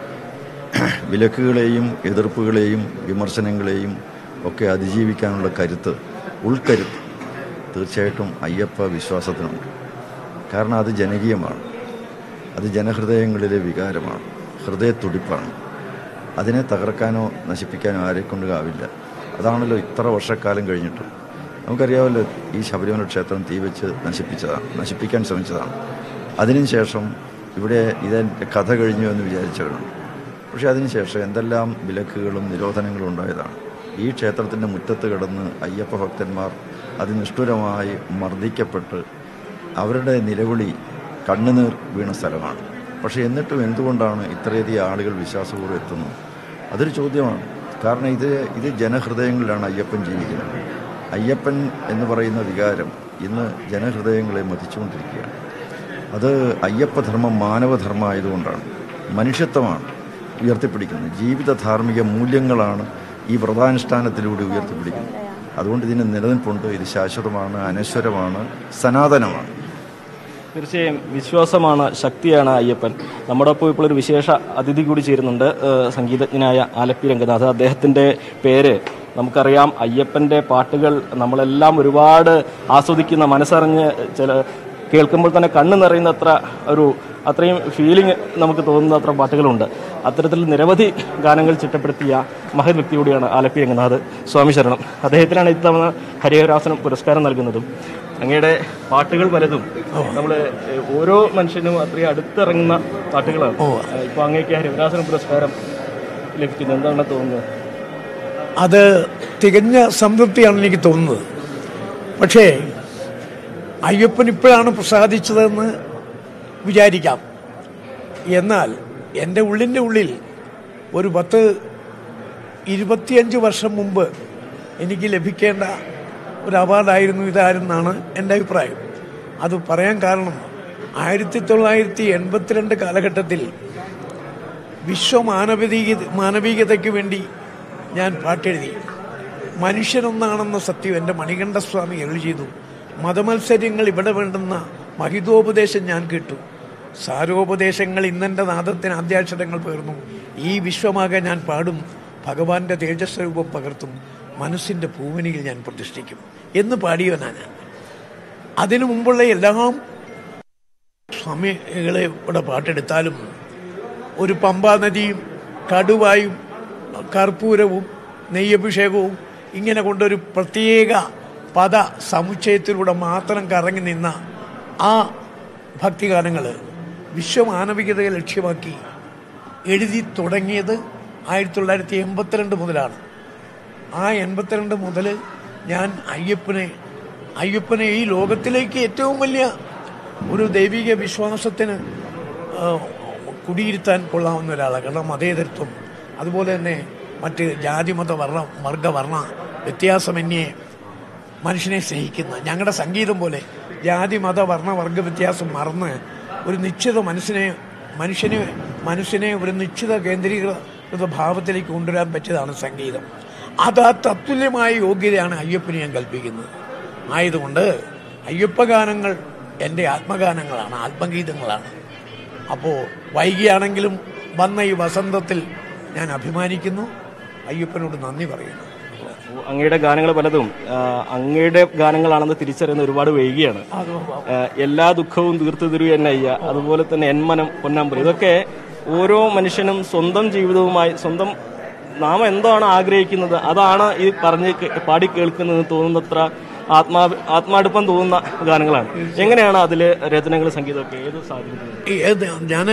വിലക്കുകളെയും എതിർപ്പുകളെയും വിമർശനങ്ങളെയും ഒക്കെ അതിജീവിക്കാനുള്ള കരുത്ത് ഉൾക്കരുത്ത് തീർച്ചയായിട്ടും അയ്യപ്പ വിശ്വാസത്തിനുണ്ട് കാരണം അത് ജനകീയമാണ് അത് ജനഹൃദയങ്ങളിലെ വികാരമാണ് ഹൃദയത്തുടിപ്പാണ് അതിനെ തകർക്കാനോ നശിപ്പിക്കാനോ ആരെക്കൊണ്ട് ആവില്ല അതാണല്ലോ ഇത്ര വർഷക്കാലം കഴിഞ്ഞിട്ടും നമുക്കറിയാമല്ലോ ഈ ശബരിമല ക്ഷേത്രം തീ വെച്ച് നശിപ്പിച്ചതാണ് നശിപ്പിക്കാൻ ശ്രമിച്ചതാണ് അതിനുശേഷം ഇവിടെ ഇതിൻ്റെ കഥ കഴിഞ്ഞു എന്ന് വിചാരിച്ചവരുണ്ട് പക്ഷേ അതിനുശേഷം എന്തെല്ലാം വിലക്കുകളും നിരോധനങ്ങളും ഉണ്ടായതാണ് ഈ ക്ഷേത്രത്തിൻ്റെ മുറ്റത്ത് കിടന്ന് അയ്യപ്പ ഭക്തന്മാർ അതിനിഷ്ഠുരമായി മർദ്ദിക്കപ്പെട്ട് അവരുടെ നിലവിളി കണ്ണുനീർ വീണ സ്ഥലമാണ് പക്ഷേ എന്നിട്ടും എന്തുകൊണ്ടാണ് ഇത്രയധികം ആളുകൾ വിശ്വാസപൂർവ്വം എത്തുന്നത് അതൊരു ചോദ്യമാണ് കാരണം ഇത് ഇത് ജനഹൃദയങ്ങളിലാണ് അയ്യപ്പൻ ജീവിക്കുന്നത് അയ്യപ്പൻ എന്ന് പറയുന്ന വികാരം ഇന്ന് ജനഹൃദയങ്ങളെ മതിച്ചുകൊണ്ടിരിക്കുകയാണ് അത് അയ്യപ്പധർമ്മം മാനവധർമ്മം ആയതുകൊണ്ടാണ് മനുഷ്യത്വമാണ് ഉയർത്തിപ്പിടിക്കുന്നത് ജീവിത ധാർമ്മിക മൂല്യങ്ങളാണ് ഈ വ്രതാനുഷ്ഠാനത്തിലൂടെ ഉയർത്തിപ്പിടിക്കുന്നത് അതുകൊണ്ട് ഇതിന് നിലനിൽപ്പുണ്ട് ഇത് ശാശ്വതമാണ് അനശ്വരമാണ് സനാതനമാണ് തീർച്ചയായും വിശ്വാസമാണ് ശക്തിയാണ് അയ്യപ്പൻ നമ്മുടെ ഒപ്പം ഇപ്പോൾ ഒരു വിശേഷ അതിഥി കൂടി ചേരുന്നുണ്ട് ഏഹ് സംഗീതജ്ഞനായ ആലപ്പി രംഗനാഥ് അദ്ദേഹത്തിൻ്റെ പേര് നമുക്കറിയാം അയ്യപ്പൻ്റെ പാട്ടുകൾ നമ്മളെല്ലാം ഒരുപാട് ആസ്വദിക്കുന്ന മനസ്സറിഞ്ഞ് ചില കേൾക്കുമ്പോൾ തന്നെ കണ്ണ് നിറയുന്നത്ര ഒരു അത്രയും ഫീലിംഗ് നമുക്ക് തോന്നുന്ന അത്ര പാട്ടുകളുണ്ട് അത്തരത്തിൽ നിരവധി ഗാനങ്ങൾ ചിട്ടപ്പെടുത്തിയ മഹത് വ്യക്തി കൂടിയാണ് ആലപ്പി രംഗനാഥ് സ്വാമി ശരണം അദ്ദേഹത്തിനാണ് ഇത്തവണ ഹരിഹരാസനം പുരസ്കാരം നൽകുന്നതും അങ്ങയുടെ പാട്ടുകൾ പലതും നമ്മൾ ഓരോ മനുഷ്യനും അത്രയും അടുത്തിറങ്ങുന്ന പാട്ടുകളാണ് ഇപ്പോൾ അങ്ങേക്ക് ഹരിഹരാസനം പുരസ്കാരം ലഭിക്കുന്നത് എന്താണ് തോന്നുന്നത് അത് തികഞ്ഞ സംതൃപ്തിയാണ് എനിക്ക് തോന്നുന്നത് പക്ഷേ അയ്യപ്പൻ ഇപ്പോഴാണ് പ്രസാദിച്ചതെന്ന് വിചാരിക്കാം എന്നാൽ എൻ്റെ ഉള്ളിൻ്റെ ഉള്ളിൽ ഒരു പത്ത് ഇരുപത്തിയഞ്ച് വർഷം മുമ്പ് എനിക്ക് ലഭിക്കേണ്ട ഒരു അവാർഡായിരുന്നു ഇതായിരുന്നാണ് എൻ്റെ അഭിപ്രായം അത് പറയാൻ കാരണം ആയിരത്തി തൊള്ളായിരത്തി എൺപത്തിരണ്ട് കാലഘട്ടത്തിൽ വിശ്വമാനവികീയ മാനവികതയ്ക്ക് വേണ്ടി ഞാൻ പാട്ടെഴുതി മനുഷ്യനൊന്നാണെന്ന സത്യം എൻ്റെ മണികണ്ഠസ്വാമി എഴുതി ചെയ്തു മതമത്സര്യങ്ങൾ ഇവിടെ വേണ്ടുന്ന മഹിതോപദേശം ഞാൻ കേട്ടു സാരോപദേശങ്ങൾ ഇന്നെൻ്റെ നാദത്തിന് ആദ്യാക്ഷരങ്ങൾ പേർന്നു ഈ വിശ്വമാകെ ഞാൻ പാടും ഭഗവാന്റെ തേജസ്വരൂപം പകർത്തും മനസ്സിൻ്റെ പൂവനിയിൽ ഞാൻ പ്രതിഷ്ഠിക്കും എന്ന് പാടിയവനാണ് അതിനു മുമ്പുള്ള എല്ലാം സ്വാമികളെ ഇവിടെ പാട്ടെടുത്താലും ഒരു പമ്പാ നദിയും കടുവായും കർപ്പൂരവും നെയ്യഭിഷേകവും ഇങ്ങനെ കൊണ്ടൊരു പ്രത്യേക പദ സമുച്ചയത്തിലൂടെ മാത്രം കറങ്ങി നിന്ന ആ ഭക്തിഗാനങ്ങൾ വിശ്വമാനവികതയെ ലക്ഷ്യമാക്കി എഴുതി തുടങ്ങിയത് ആയിരത്തി തൊള്ളായിരത്തി എൺപത്തിരണ്ട് മുതലാണ് ആ എൺപത്തിരണ്ട് മുതൽ ഞാൻ അയ്യപ്പനെ അയ്യപ്പനെ ഈ ലോകത്തിലേക്ക് ഏറ്റവും വലിയ ഒരു ദൈവിക വിശ്വാസത്തിന് ആ, കുടിയിരുത്താൻ കൊള്ളാവുന്ന ഒരാളാണ് കാരണം മതേതരത്വം അതുപോലെ തന്നെ മറ്റ് ജാതി മത വർണ്ണ വർഗ വർണ്ണ വ്യത്യാസമന്യേ മനുഷ്യനെ സ്നേഹിക്കുന്ന ഞങ്ങളുടെ സംഗീതം പോലെ ജാതി മത വർണ്ണ വർഗ വ്യത്യാസം മറന്ന് ഒരു നിശ്ചിത മനസ്സിനെ മനുഷ്യനെ മനുഷ്യനെ ഒരു നിശ്ചിത കേന്ദ്രീകൃത ഭാവത്തിലേക്ക് കൊണ്ടുവരാൻ പറ്റിയതാണ് സംഗീതം അത് ആ തത്തുല്യമായ യോഗ്യതയാണ് അയ്യപ്പന് ഞാൻ കൽപ്പിക്കുന്നത് ആയതുകൊണ്ട് അയ്യപ്പ ഗാനങ്ങൾ എൻ്റെ ആത്മഗാനങ്ങളാണ് ആത്മഗീതങ്ങളാണ് അപ്പോൾ വൈകിയാണെങ്കിലും വന്ന ഈ വസന്തത്തിൽ ഞാൻ അഭിമാനിക്കുന്നു അയ്യപ്പനോട് നന്ദി പറയുന്നു അങ്ങയുടെ ഗാനങ്ങൾ പലതും ആ, അങ്ങയുടെ ഗാനങ്ങളാണെന്ന് തിരിച്ചറിയുന്ന ഒരുപാട് വൈകിയാണ് ആ, എല്ലാ ദുഃഖവും തീർത്തു തരൂ എന്നയ്യ അതുപോലെ തന്നെ എന്മനം പൊന്നാമ്പുരി ഇതൊക്കെ ഓരോ മനുഷ്യനും സ്വന്തം ജീവിതവുമായി സ്വന്തം നാം എന്താണ് ആഗ്രഹിക്കുന്നത് അതാണ് ഈ പറഞ്ഞ് കേ- പാടി കേൾക്കുന്നത് തോന്നുന്നത്ര ആത്മാ ആത്മാടുപ്പം തോന്നുന്ന ഗാനങ്ങളാണ് എങ്ങനെയാണ് അതിലെ രചനകൾ സംഗീതമൊക്കെ ഏത് സാഹചര്യത്തിൽ ഈ ഏത് ഞാൻ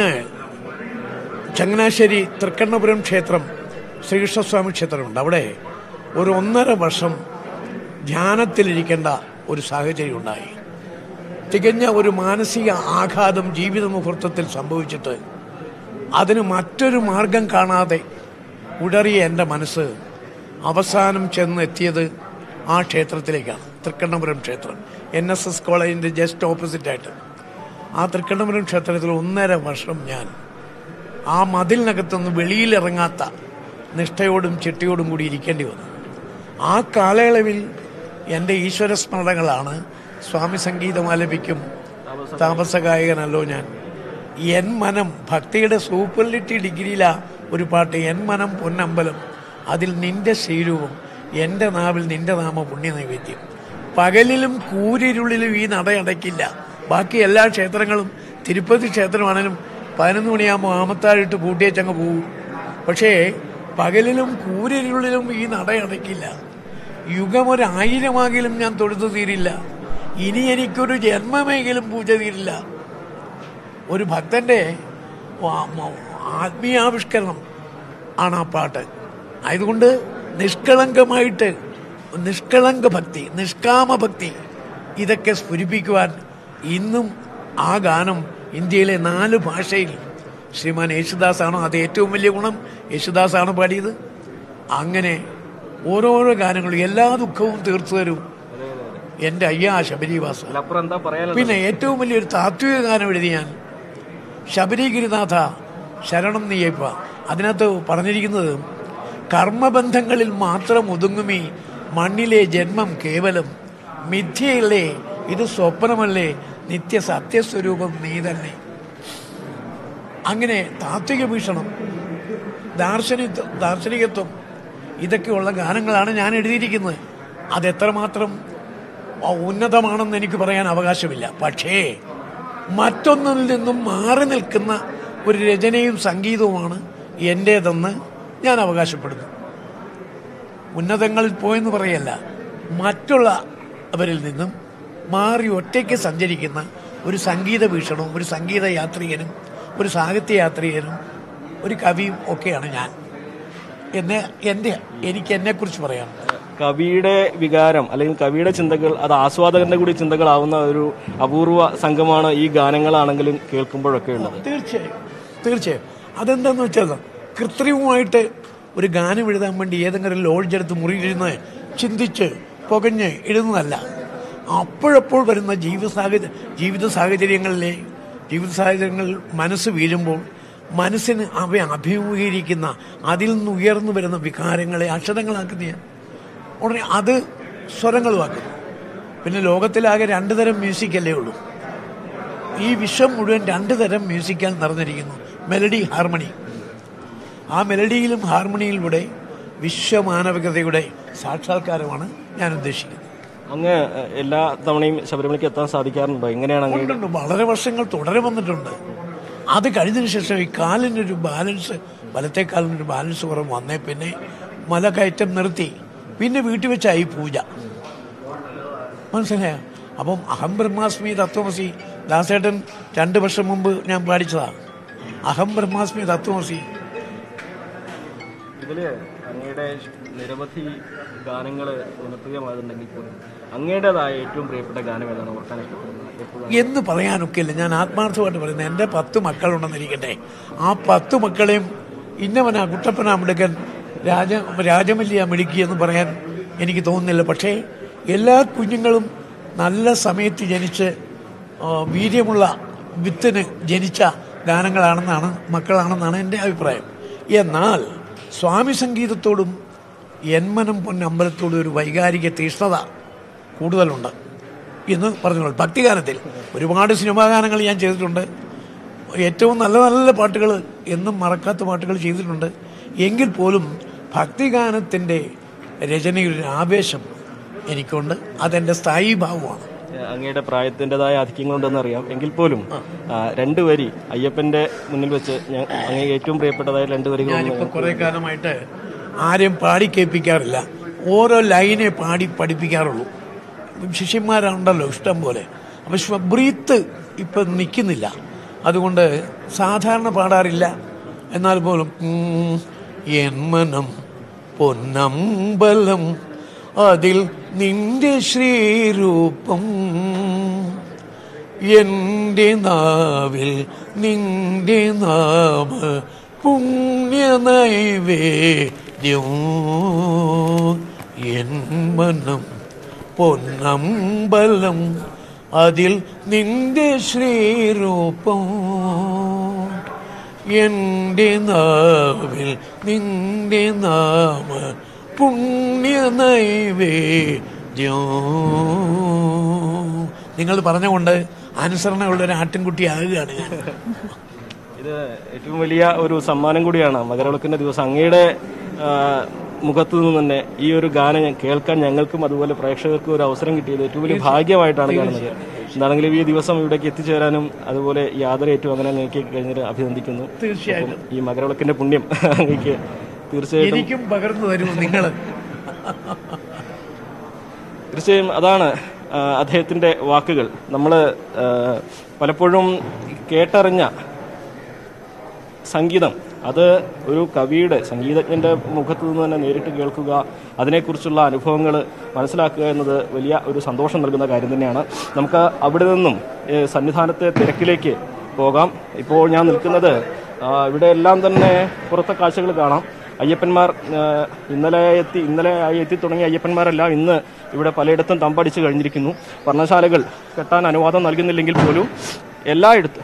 ചങ്ങനാശ്ശേരി തൃക്കണ്ണപുരം ക്ഷേത്രം ശ്രീകൃഷ്ണസ്വാമി ക്ഷേത്രമുണ്ട് അവിടെ ഒരു ഒന്നര വർഷം ധ്യാനത്തിലിരിക്കേണ്ട ഒരു സാഹചര്യം ഉണ്ടായി തികഞ്ഞ ഒരു മാനസിക ആഘാതം ജീവിത മുഹൂർത്തത്തിൽ സംഭവിച്ചിട്ട് അതിന് മറ്റൊരു മാർഗം കാണാതെ ഉടറിയ എൻ്റെ മനസ്സ് അവസാനം ചെന്നെത്തിയത് ആ ക്ഷേത്രത്തിലേക്കാണ് തൃക്കണ്ണപുരം ക്ഷേത്രം എൻ എസ് എസ് കോളേജിൻ്റെ ജസ്റ്റ് ഓപ്പോസിറ്റായിട്ട് ആ തൃക്കണ്ണപുരം ക്ഷേത്രത്തിൽ ഒന്നര വർഷം ഞാൻ ആ മതിലിനകത്തുനിന്ന് വെളിയിലിറങ്ങാത്ത നിഷ്ഠയോടും ചിട്ടയോടും കൂടി ഇരിക്കേണ്ടി വന്നു ആ കാലയളവിൽ എൻ്റെ ഈശ്വര സ്മരണകളാണ് സ്വാമി സംഗീതം ആലപിക്കും താമസഗായകനല്ലോ ഞാൻ എൻ മനം ഭക്തിയുടെ സൂപ്പർലിറ്റി ഡിഗ്രിയിലാ ഒരു പാട്ട് എൻ മനം പൊന്നമ്പലം അതിൽ നിന്റെ ശ്രീരൂപം എൻ്റെ നാവിൽ നിന്റെ നാമ പുണ്യ നൈവേദ്യം പകലിലും കൂരിരുളിലും ഈ നടയടയ്ക്കില്ല ബാക്കി എല്ലാ ക്ഷേത്രങ്ങളും തിരുപ്പതി ക്ഷേത്രമാണെങ്കിലും പതിനൊന്ന് മണിയാകുമ്പോൾ ആമത്താഴിട്ട് പൂട്ടിയേച്ചങ്ങ് പോകും പക്ഷേ പകലിലും കൂരിരുളിലും ഈ നടയടയ്ക്കില്ല യുഗമൊരായിരമാകിലും ഞാൻ തൊഴുതു തീരില്ല ഇനി എനിക്കൊരു ജന്മമെങ്കിലും പൂജ തീരില്ല ഒരു ഭക്തന്റെ ആ- മ- ആത്മീയാവിഷ്കരണം ആണ് ആ പാട്ട് ആയതുകൊണ്ട് നിഷ്കളങ്കമായിട്ട് നിഷ്കളങ്ക ഭക്തി നിഷ്കാമ ഭക്തി ഇതൊക്കെ സ്ഫുരിപ്പിക്കുവാൻ ഇന്നും ആ ഗാനം ഇന്ത്യയിലെ നാല് ഭാഷയിൽ ശ്രീമാൻ യേശുദാസാണോ അത് ഏറ്റവും വലിയ ഗുണം യേശുദാസാണ് പാടിയത് അങ്ങനെ ഓരോരോ ഗാനങ്ങളും എല്ലാ ദുഃഖവും തീർത്തു തരും എൻ്റെ അയ്യാ ശബരിവാസ അപ്പുറം എന്താ പറയാനുള്ളത് പിന്നെ ഏറ്റവും വലിയൊരു താത്വിക ഗാനം എഴുതി ഞാൻ ശബരിഗിരിനാഥ ശരണം നീയപ്പ അതിനകത്ത് പറഞ്ഞിരിക്കുന്നത് കർമ്മബന്ധങ്ങളിൽ മാത്രം ഒതുങ്ങുമീ മണ്ണിലെ ജന്മം കേവലം മിഥ്യയല്ലേ ഇത് സ്വപ്നമല്ലേ നിത്യ സത്യസ്വരൂപം നീ തന്നെ അങ്ങനെ താത്വിക വീക്ഷണം ദാർശനിക ദാർശനികത്വം ഇതൊക്കെയുള്ള ഗാനങ്ങളാണ് ഞാൻ എഴുതിയിരിക്കുന്നത് അതെത്രമാത്രം ഉന്നതമാണെന്ന് എനിക്ക് പറയാൻ അവകാശമില്ല പക്ഷേ മറ്റൊന്നിൽ നിന്നും മാറി നിൽക്കുന്ന ഒരു രചനയും സംഗീതവുമാണ് എൻ്റേതെന്ന് ഞാൻ അവകാശപ്പെടുന്നു ഉന്നതങ്ങളിൽ പോയെന്ന് പറയല്ല മറ്റുള്ള അവരിൽ നിന്നും മാറി ഒറ്റയ്ക്ക് സഞ്ചരിക്കുന്ന ഒരു സംഗീത വീക്ഷണവും ഒരു സംഗീത യാത്രികനും ഒരു സാഹിത്യ യാത്രികനും ഒരു കവിയും ഒക്കെയാണ് ഞാൻ എന്നെ എൻ്റെ എനിക്ക് എന്നെക്കുറിച്ച് പറയാം കവിയുടെ വികാരം അല്ലെങ്കിൽ കവിയുടെ ചിന്തകൾ അത് ആസ്വാദകന്റെ കൂടി ചിന്തകളാവുന്ന ഒരു അപൂർവ സംഘമാണ് ഈ ഗാനങ്ങളാണെങ്കിലും കേൾക്കുമ്പോഴൊക്കെ ഉള്ളത് തീർച്ചയായും തീർച്ചയായും അതെന്താന്ന് വെച്ചാൽ കൃത്രിമമായിട്ട് ഒരു ഗാനം എഴുതാൻ വേണ്ടി ഏതെങ്കിലും ലോഡ്ജ് എടുത്ത് മുറിയിലിരുന്ന് ചിന്തിച്ച് പുകഞ്ഞ് എഴുതുന്നതല്ല അപ്പോഴപ്പോൾ വരുന്ന ജീവിത സാഹചര്യ ജീവിത സാഹചര്യങ്ങളിലെ ജീവിത സാഹചര്യങ്ങളിൽ മനസ്സ് വീഴുമ്പോൾ മനസ്സിന് അവയെ അഭിമുഖീകരിക്കുന്ന അതിൽ നിന്ന് ഉയർന്നു വരുന്ന വികാരങ്ങളെ അക്ഷരങ്ങളാക്കുന്ന ഞാൻ ഉടനെ അത് സ്വരങ്ങളുമാക്കുന്നു പിന്നെ ലോകത്തിലാകെ രണ്ട് തരം മ്യൂസിക്കല്ലേ ഉള്ളൂ ഈ വിശ്വം മുഴുവൻ രണ്ട് തരം മ്യൂസിക്കാൽ നിറഞ്ഞിരിക്കുന്നു മെലഡി ഹാർമണി ആ മെലഡിയിലും ഹാർമണിയിലൂടെ വിശ്വമാനവികതയുടെ സാക്ഷാത്കാരമാണ് ഞാൻ ഉദ്ദേശിക്കുന്നത് അങ്ങ് എ, എല്ലാ തവണയും ശബരിമലയ്ക്ക് എത്താൻ സാധിക്കാറുണ്ടോ എങ്ങനെയാണ് അങ്ങയുടെ ഉണ്ട് വളരെ വർഷങ്ങൾ തുടരെ വന്നിട്ടുണ്ട് അത് കഴിഞ്ഞതിന് ശേഷം ഈ കാലിനൊരു ബാലൻസ് വലത്തെ കാലിനൊരു ബാലൻസ് കുറവ് വന്നേ പിന്നെ മല കയറ്റം നിർത്തി പിന്നെ വീട്ടിൽ വെച്ചായി പൂജ മനസ്സിലായോ അപ്പം അഹം ബ്രഹ്മാസ്മി തത്വമസി ദാസേട്ടൻ രണ്ട് വർഷം മുമ്പ് ഞാൻ പാടിച്ചതാ അഹം ബ്രഹ്മാസ്മി തത്വമസി ഇതില് അങ്ങയുടെ നിരവധി ഗാനങ്ങൾ ജനപ്രിയമാകുന്നുണ്ടെങ്കിൽ പോലും അങ്ങയുടേതായ ഏറ്റവും പ്രിയപ്പെട്ട ഗാനം ഏതാണ് ഓർക്കാൻ ഇഷ്ടപ്പെടുന്നത് എപ്പോഴും എന്ന് പറയാനൊക്കെയില്ല ഞാൻ ആത്മാർത്ഥമായിട്ട് പറയുന്നത് എൻ്റെ പത്ത് മക്കളുണ്ടെന്നിരിക്കട്ടെ ആ പത്ത് മക്കളെയും ഇന്നവനാ കുട്ടപ്പനാ മിടുക്കൻ രാജ രാജമല്ലിയ മിടുക്കി എന്ന് പറയാൻ എനിക്ക് തോന്നുന്നില്ല പക്ഷേ എല്ലാ കുഞ്ഞുങ്ങളും നല്ല സമയത്ത് ജനിച്ച് ആ, വീര്യമുള്ള വിത്തിന് ജനിച്ച ഗാനങ്ങളാണെന്നാണ് മക്കളാണെന്നാണ് എൻ്റെ അഭിപ്രായം എന്നാൽ സ്വാമി സംഗീതത്തോടും എന്മനം പൊന്നമ്പലത്തോടും ഒരു വൈകാരിക തീഷ്ണത കൂടുതലുണ്ട് എന്ന് പറഞ്ഞോളൂ ഭക്തിഗാനത്തിൽ ഒരുപാട് സിനിമാ ഗാനങ്ങൾ ഞാൻ ചെയ്തിട്ടുണ്ട് ഏറ്റവും നല്ല നല്ല പാട്ടുകൾ എന്നും മറക്കാത്ത പാട്ടുകൾ ചെയ്തിട്ടുണ്ട് എങ്കിൽ പോലും ഭക്തിഗാനത്തിൻ്റെ രചനയിൽ ഒരു ആവേശം എനിക്കുണ്ട് അതെൻ്റെ സ്ഥായി ഭാവമാണ് ഏ, അങ്ങയുടെ പ്രായത്തിൻ്റെതായ ആധിക്യങ്ങളുണ്ടെന്ന് അറിയാം എങ്കിൽ പോലും ആ, രണ്ട് വരി അയ്യപ്പന്റെ മുന്നിൽ വെച്ച് ഞാൻ അങ്ങേ ഏറ്റവും പ്രിയപ്പെട്ടതായ രണ്ട് വരികൾ ഞാനിപ്പോൾ കുറേ കാലമായിട്ട് ആരെയും പാടി കേൾപ്പിക്കാറില്ല ഓരോ ലൈനെ പാടി പഠിപ്പിക്കാറുള്ളൂ ശിഷ്യന്മാരുണ്ടല്ലോ ഇഷ്ടം പോലെ അപ്പം ശ്വ- ബ്രീത്ത് ഇപ്പം നിൽക്കുന്നില്ല അതുകൊണ്ട് സാധാരണ പാടാറില്ല എന്നാൽ പോലും ഉം, എൻ മനം പൊന്നമ്പലം അതിൽ നിന്റെ ശ്രീരൂപം എൻ്റെ നാവിൽ നിന്റെ നാമ പുണ്യ നൈവേദ്യം എൻ മനം പൊന്നമ്പലം അതിൽ നിന്റെ ശ്രീരൂപം എൻ്റെ നാവിൽ നിന്റെ നാമ പുണ്യ നൈവേദ്യം നിങ്ങൾ പറഞ്ഞുകൊണ്ട് അനുസരണയുള്ള ഒരു ആട്ടിൻകുട്ടിയാകുകയാണ് ഞാൻ ഇത് ഏറ്റവും വലിയ ഒരു സമ്മാനം കൂടിയാണ് മകരവിളക്കിന്റെ ദിവസം അങ്ങയുടെ ആ, മുഖത്തു നിന്ന് തന്നെ ഈ ഒരു ഗാനം ഞാൻ കേൾക്കാൻ ഞങ്ങൾക്കും അതുപോലെ പ്രേക്ഷകർക്കും ഒരു അവസരം കിട്ടിയത് ഏറ്റവും വലിയ ഭാഗ്യമായിട്ടാണ് കാണുന്നത് എന്താണെങ്കിലും ഈ ദിവസം ഇവിടേക്ക് എത്തിച്ചേരാനും അതുപോലെ യാതൊരു അങ്ങനെ അങ്ങേക്ക് കഴിഞ്ഞിട്ട് അഭിനന്ദിക്കുന്നു തീർച്ചയായിട്ടും. ഒപ്പം ഈ മകരവിളക്കിന്റെ പുണ്യം അങ്ങേക്ക് തീർച്ചയായിട്ടും എനിക്കും പകർന്നു തരൂ നിങ്ങൾ തീർച്ചയായും അതാണ് ആ, അദ്ദേഹത്തിന്റെ വാക്കുകൾ നമ്മൾ പലപ്പോഴും കേട്ടറിഞ്ഞ സംഗീതം അത് ഒരു കവിയുടെ സംഗീതജ്ഞന്റെ മുഖത്ത് നിന്ന് തന്നെ നേരിട്ട് കേൾക്കുക അതിനെക്കുറിച്ചുള്ള അനുഭവങ്ങൾ മനസ്സിലാക്കുക എന്നത് വലിയ ഒരു സന്തോഷം നൽകുന്ന കാര്യം തന്നെയാണ് നമുക്ക് അവിടെ നിന്നും ഏ, സന്നിധാനത്തെ തിരക്കിലേക്ക് പോകാം ഇപ്പോൾ ഞാൻ നിൽക്കുന്നത് ആ, ഇവിടെ എല്ലാം തന്നെ പുറത്തെ കാഴ്ചകൾ കാണാം അയ്യപ്പന്മാർ ആ, ഇന്നലെ എത്തി ഇന്നലെ ആയി എത്തി തുടങ്ങിയ അയ്യപ്പന്മാരെല്ലാം ഇന്ന് ഇവിടെ പലയിടത്തും തമ്പടിച്ച് കഴിഞ്ഞിരിക്കുന്നു വർണ്ണശാലകൾ കെട്ടാൻ അനുവാദം നൽകുന്നില്ലെങ്കിൽ പോലും എല്ലായിടത്തും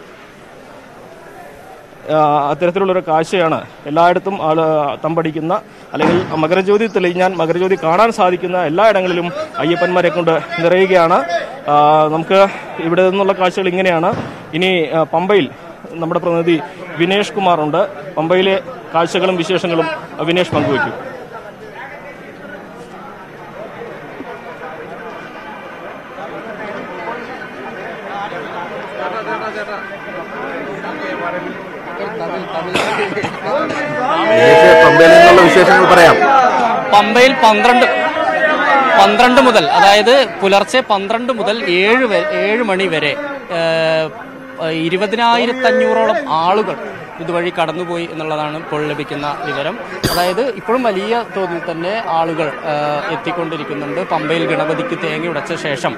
ആ, അത്തരത്തിലുള്ളൊരു കാഴ്ചയാണ് എല്ലായിടത്തും ആൾ തമ്പടിക്കുന്ന അല്ലെങ്കിൽ മകരജ്യോതി തെളിഞ്ഞാൽ മകരജ്യോതി കാണാൻ സാധിക്കുന്ന എല്ലായിടങ്ങളിലും അയ്യപ്പന്മാരെ കൊണ്ട് നിറയുകയാണ് ആ, നമുക്ക് ഇവിടെ നിന്നുള്ള കാഴ്ചകൾ ഇങ്ങനെയാണ് ഇനി ആ, പമ്പയിൽ നമ്മുടെ പ്രതിനിധി വിനേഷ് കുമാർ ഉണ്ട് പമ്പയിലെ കാഴ്ചകളും വിശേഷങ്ങളും വിനേഷ് പങ്കുവയ്ക്കും പമ്പയിൽ നിന്നുള്ള വിശേഷങ്ങൾ പറയാം പമ്പയിൽ പന്ത്രണ്ട് പന്ത്രണ്ട് മുതൽ അതായത് പുലർച്ചെ പന്ത്രണ്ട് മുതൽ ഏഴ് വരെ ഏഴ് മണി വരെ ഏഹ്, ഇരുപതിനായിരത്തഞ്ഞൂറോളം ആളുകൾ ഇതുവഴി കടന്നുപോയി എന്നുള്ളതാണ് ഇപ്പോൾ ലഭിക്കുന്ന വിവരം അതായത് ഇപ്പോഴും വലിയ തോതിൽ തന്നെ ആളുകൾ ഏഹ്, എത്തിക്കൊണ്ടിരിക്കുന്നുണ്ട് പമ്പയിൽ ഗണപതിക്ക് തേങ്ങ ഉടച്ച ശേഷം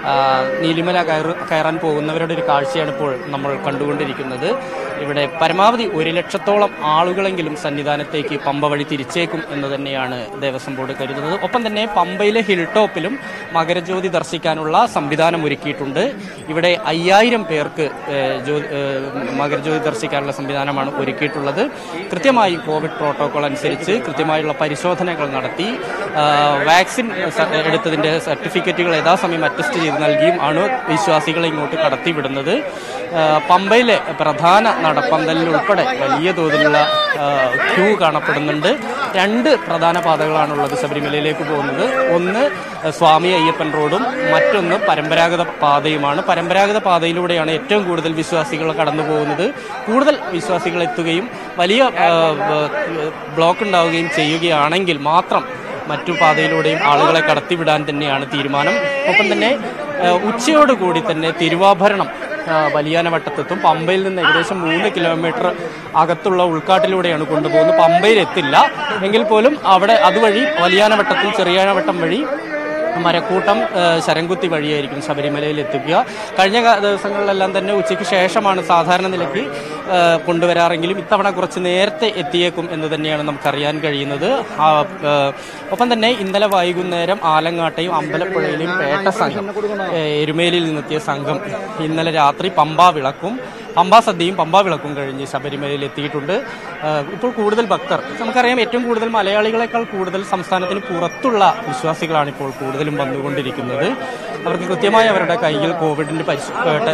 ആ, നീലിമല കയറ് കയറാൻ പോകുന്നവരുടെ ഒരു കാഴ്ചയാണ് ഇപ്പോൾ നമ്മൾ കണ്ടുകൊണ്ടിരിക്കുന്നത് ഇവിടെ പരമാവധി ഒരു ലക്ഷത്തോളം ആളുകളെങ്കിലും സന്നിധാനത്തേക്ക് പമ്പ വഴി തിരിച്ചേക്കും എന്ന് തന്നെയാണ് ദേവസ്വം ബോർഡ് കരുതുന്നത് ഒപ്പം തന്നെ പമ്പയിലെ ഹിൽ ടോപ്പിലും മകരജ്യോതി ദർശിക്കാനുള്ള സംവിധാനം ഒരുക്കിയിട്ടുണ്ട് ഇവിടെ അയ്യായിരം പേർക്ക് ഏഹ്, ജ്യോതി- ഏഹ്, മകരജ്യോതി ദർശിക്കാനുള്ള സംവിധാനമാണ് ഒരുക്കിയിട്ടുള്ളത് കൃത്യമായി കോവിഡ് പ്രോട്ടോകോൾ അനുസരിച്ച് കൃത്യമായുള്ള പരിശോധനകൾ നടത്തി ആ, വാക്സിൻ സ- എടുത്തതിന്റെ സർട്ടിഫിക്കറ്റുകൾ യഥാസമയം അറ്റസ്റ്റ് ചെയ്ത് നൽകിയും ആണ് വിശ്വാസികളെ ഇങ്ങോട്ട് കടത്തിവിടുന്നത് ആ, പമ്പയിലെ പ്രധാന നടപ്പന്തലിൽ ഉൾപ്പെടെ വലിയ തോതിലുള്ള ആ, ക്യൂ കാണപ്പെടുന്നുണ്ട് രണ്ട് പ്രധാന പാതകളാണുള്ളത് ശബരിമലയിലേക്ക് പോകുന്നത് ഒന്ന് സ്വാമി അയ്യപ്പൻ റോഡും മറ്റൊന്ന് പരമ്പരാഗത പാതയുമാണ് പരമ്പരാഗത പാതയിലൂടെയാണ് ഏറ്റവും കൂടുതൽ വിശ്വാസികൾ കടന്നു പോകുന്നത് കൂടുതൽ വിശ്വാസികൾ എത്തുകയും വലിയ ആ, ബ- ബ്ലോക്ക് ഉണ്ടാവുകയും ചെയ്യുകയാണെങ്കിൽ മാത്രം മറ്റു പാതയിലൂടെയും ആളുകളെ കടത്തിവിടാൻ തന്നെയാണ് തീരുമാനം ഒപ്പം തന്നെ ആ, ഉച്ചയോടുകൂടി തന്നെ തിരുവാഭരണം ആ, വലിയാനവട്ടത്തെത്തും പമ്പയിൽ നിന്ന് ഏകദേശം മൂന്ന് കിലോമീറ്റർ അകത്തുള്ള ഉൾക്കാട്ടിലൂടെയാണ് കൊണ്ടുപോകുന്നത് പമ്പയിൽ എത്തില്ല എങ്കിൽ പോലും അവിടെ അതുവഴി വലിയാനവട്ടത്തിൽ ചെറിയാനവട്ടം വഴി മരക്കൂട്ടം ആ, ശരംകുത്തി വഴിയായിരിക്കും ശബരിമലയിൽ എത്തിക്കുക കഴിഞ്ഞ കാ- ദിവസങ്ങളിലെല്ലാം തന്നെ ഉച്ചയ്ക്ക് ശേഷമാണ് സാധാരണ നിലയ്ക്ക് ആ, കൊണ്ടുവരാറെങ്കിലും ഇത്തവണ കുറച്ച് നേരത്തെ എത്തിയേക്കും എന്ന് തന്നെയാണ് നമുക്കറിയാൻ കഴിയുന്നത് ആ, ആ, ഒപ്പം തന്നെ ഇന്നലെ വൈകുന്നേരം ആലങ്ങാട്ടെയും അമ്പലപ്പുഴയിലെയും പേട്ട സംഘം ഏ, എരുമേലിയിൽ നിന്നെത്തിയ സംഘം ഇന്നലെ രാത്രി പമ്പ വിളക്കും പമ്പാ സദ്യയും പമ്പാ വിളക്കും കഴിഞ്ഞ് ശബരിമലയിൽ എത്തിയിട്ടുണ്ട് ആ, ഇപ്പോൾ കൂടുതൽ ഭക്തർ നമുക്കറിയാം ഏറ്റവും കൂടുതൽ മലയാളികളെക്കാൾ കൂടുതൽ സംസ്ഥാനത്തിന് പുറത്തുള്ള വിശ്വാസികളാണ് ഇപ്പോൾ കൂടുതലും വന്നുകൊണ്ടിരിക്കുന്നത് അവർക്ക് കൃത്യമായി അവരുടെ കയ്യിൽ കോവിഡിന്റെ പരിശോ-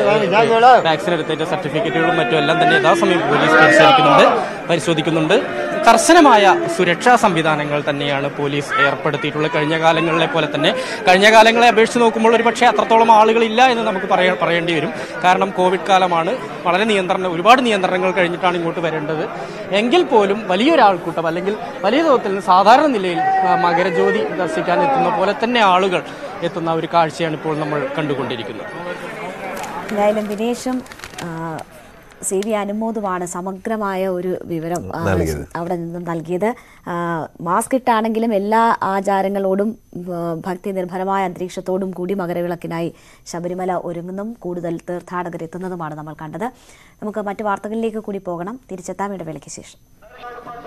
ഏ, വാക്സിൻ എടുത്തതിന്റെ സർട്ടിഫിക്കറ്റുകളും മറ്റും എല്ലാം തന്നെ യഥാസമയം പോലീസ് പരിശോധിക്കുന്നുണ്ട് പരിശോധിക്കുന്നുണ്ട് കർശനമായ സുരക്ഷാ സംവിധാനങ്ങൾ തന്നെയാണ് പോലീസ് ഏർപ്പെടുത്തിയിട്ടുള്ളത് കഴിഞ്ഞ കാലങ്ങളിലെ പോലെ തന്നെ കഴിഞ്ഞ കാലങ്ങളെ അപേക്ഷിച്ച് നോക്കുമ്പോൾ ഒരു പക്ഷേ അത്രത്തോളം ആളുകളില്ല എന്ന് നമുക്ക് പറയാ പറയേണ്ടി വരും കാരണം കോവിഡ് കാലമാണ് വളരെ നിയന്ത്രണം ഒരുപാട് നിയന്ത്രണങ്ങൾ കഴിഞ്ഞിട്ടാണ് ഇങ്ങോട്ട് വരേണ്ടത് എങ്കിൽ പോലും വലിയൊരാൾക്കൂട്ടം അല്ലെങ്കിൽ വലിയ തോതിൽ സാധാരണ നിലയിൽ ആ, മകരജ്യോതി ദർശിക്കാൻ എത്തുന്ന പോലെ തന്നെ ആളുകൾ എത്തുന്ന ഒരു കാഴ്ചയാണ് ഇപ്പോൾ നമ്മൾ കണ്ടുകൊണ്ടിരിക്കുന്നത് എന്തായാലും വിനേഷും ആ, സി വി അനുമോദുമാണ് സമഗ്രമായ ഒരു വിവരം ആ, നൽകിയത്. അവിടെ നിന്നും നൽകിയത് ആ, മാസ്ക് ഇട്ടാണെങ്കിലും എല്ലാ ആചാരങ്ങളോടും ആ, ഭക്തി നിർഭരമായ അന്തരീക്ഷത്തോടും കൂടി മകരവിളക്കിനായി ശബരിമല ഒരുങ്ങുന്നതും കൂടുതൽ തീർത്ഥാടകർ എത്തുന്നതുമാണ് നമ്മൾ കണ്ടത് നമുക്ക് മറ്റു വാർത്തകളിലേക്ക് കൂടി പോകണം തിരിച്ചെത്താം ഇടവേളയ്ക്ക് ശേഷം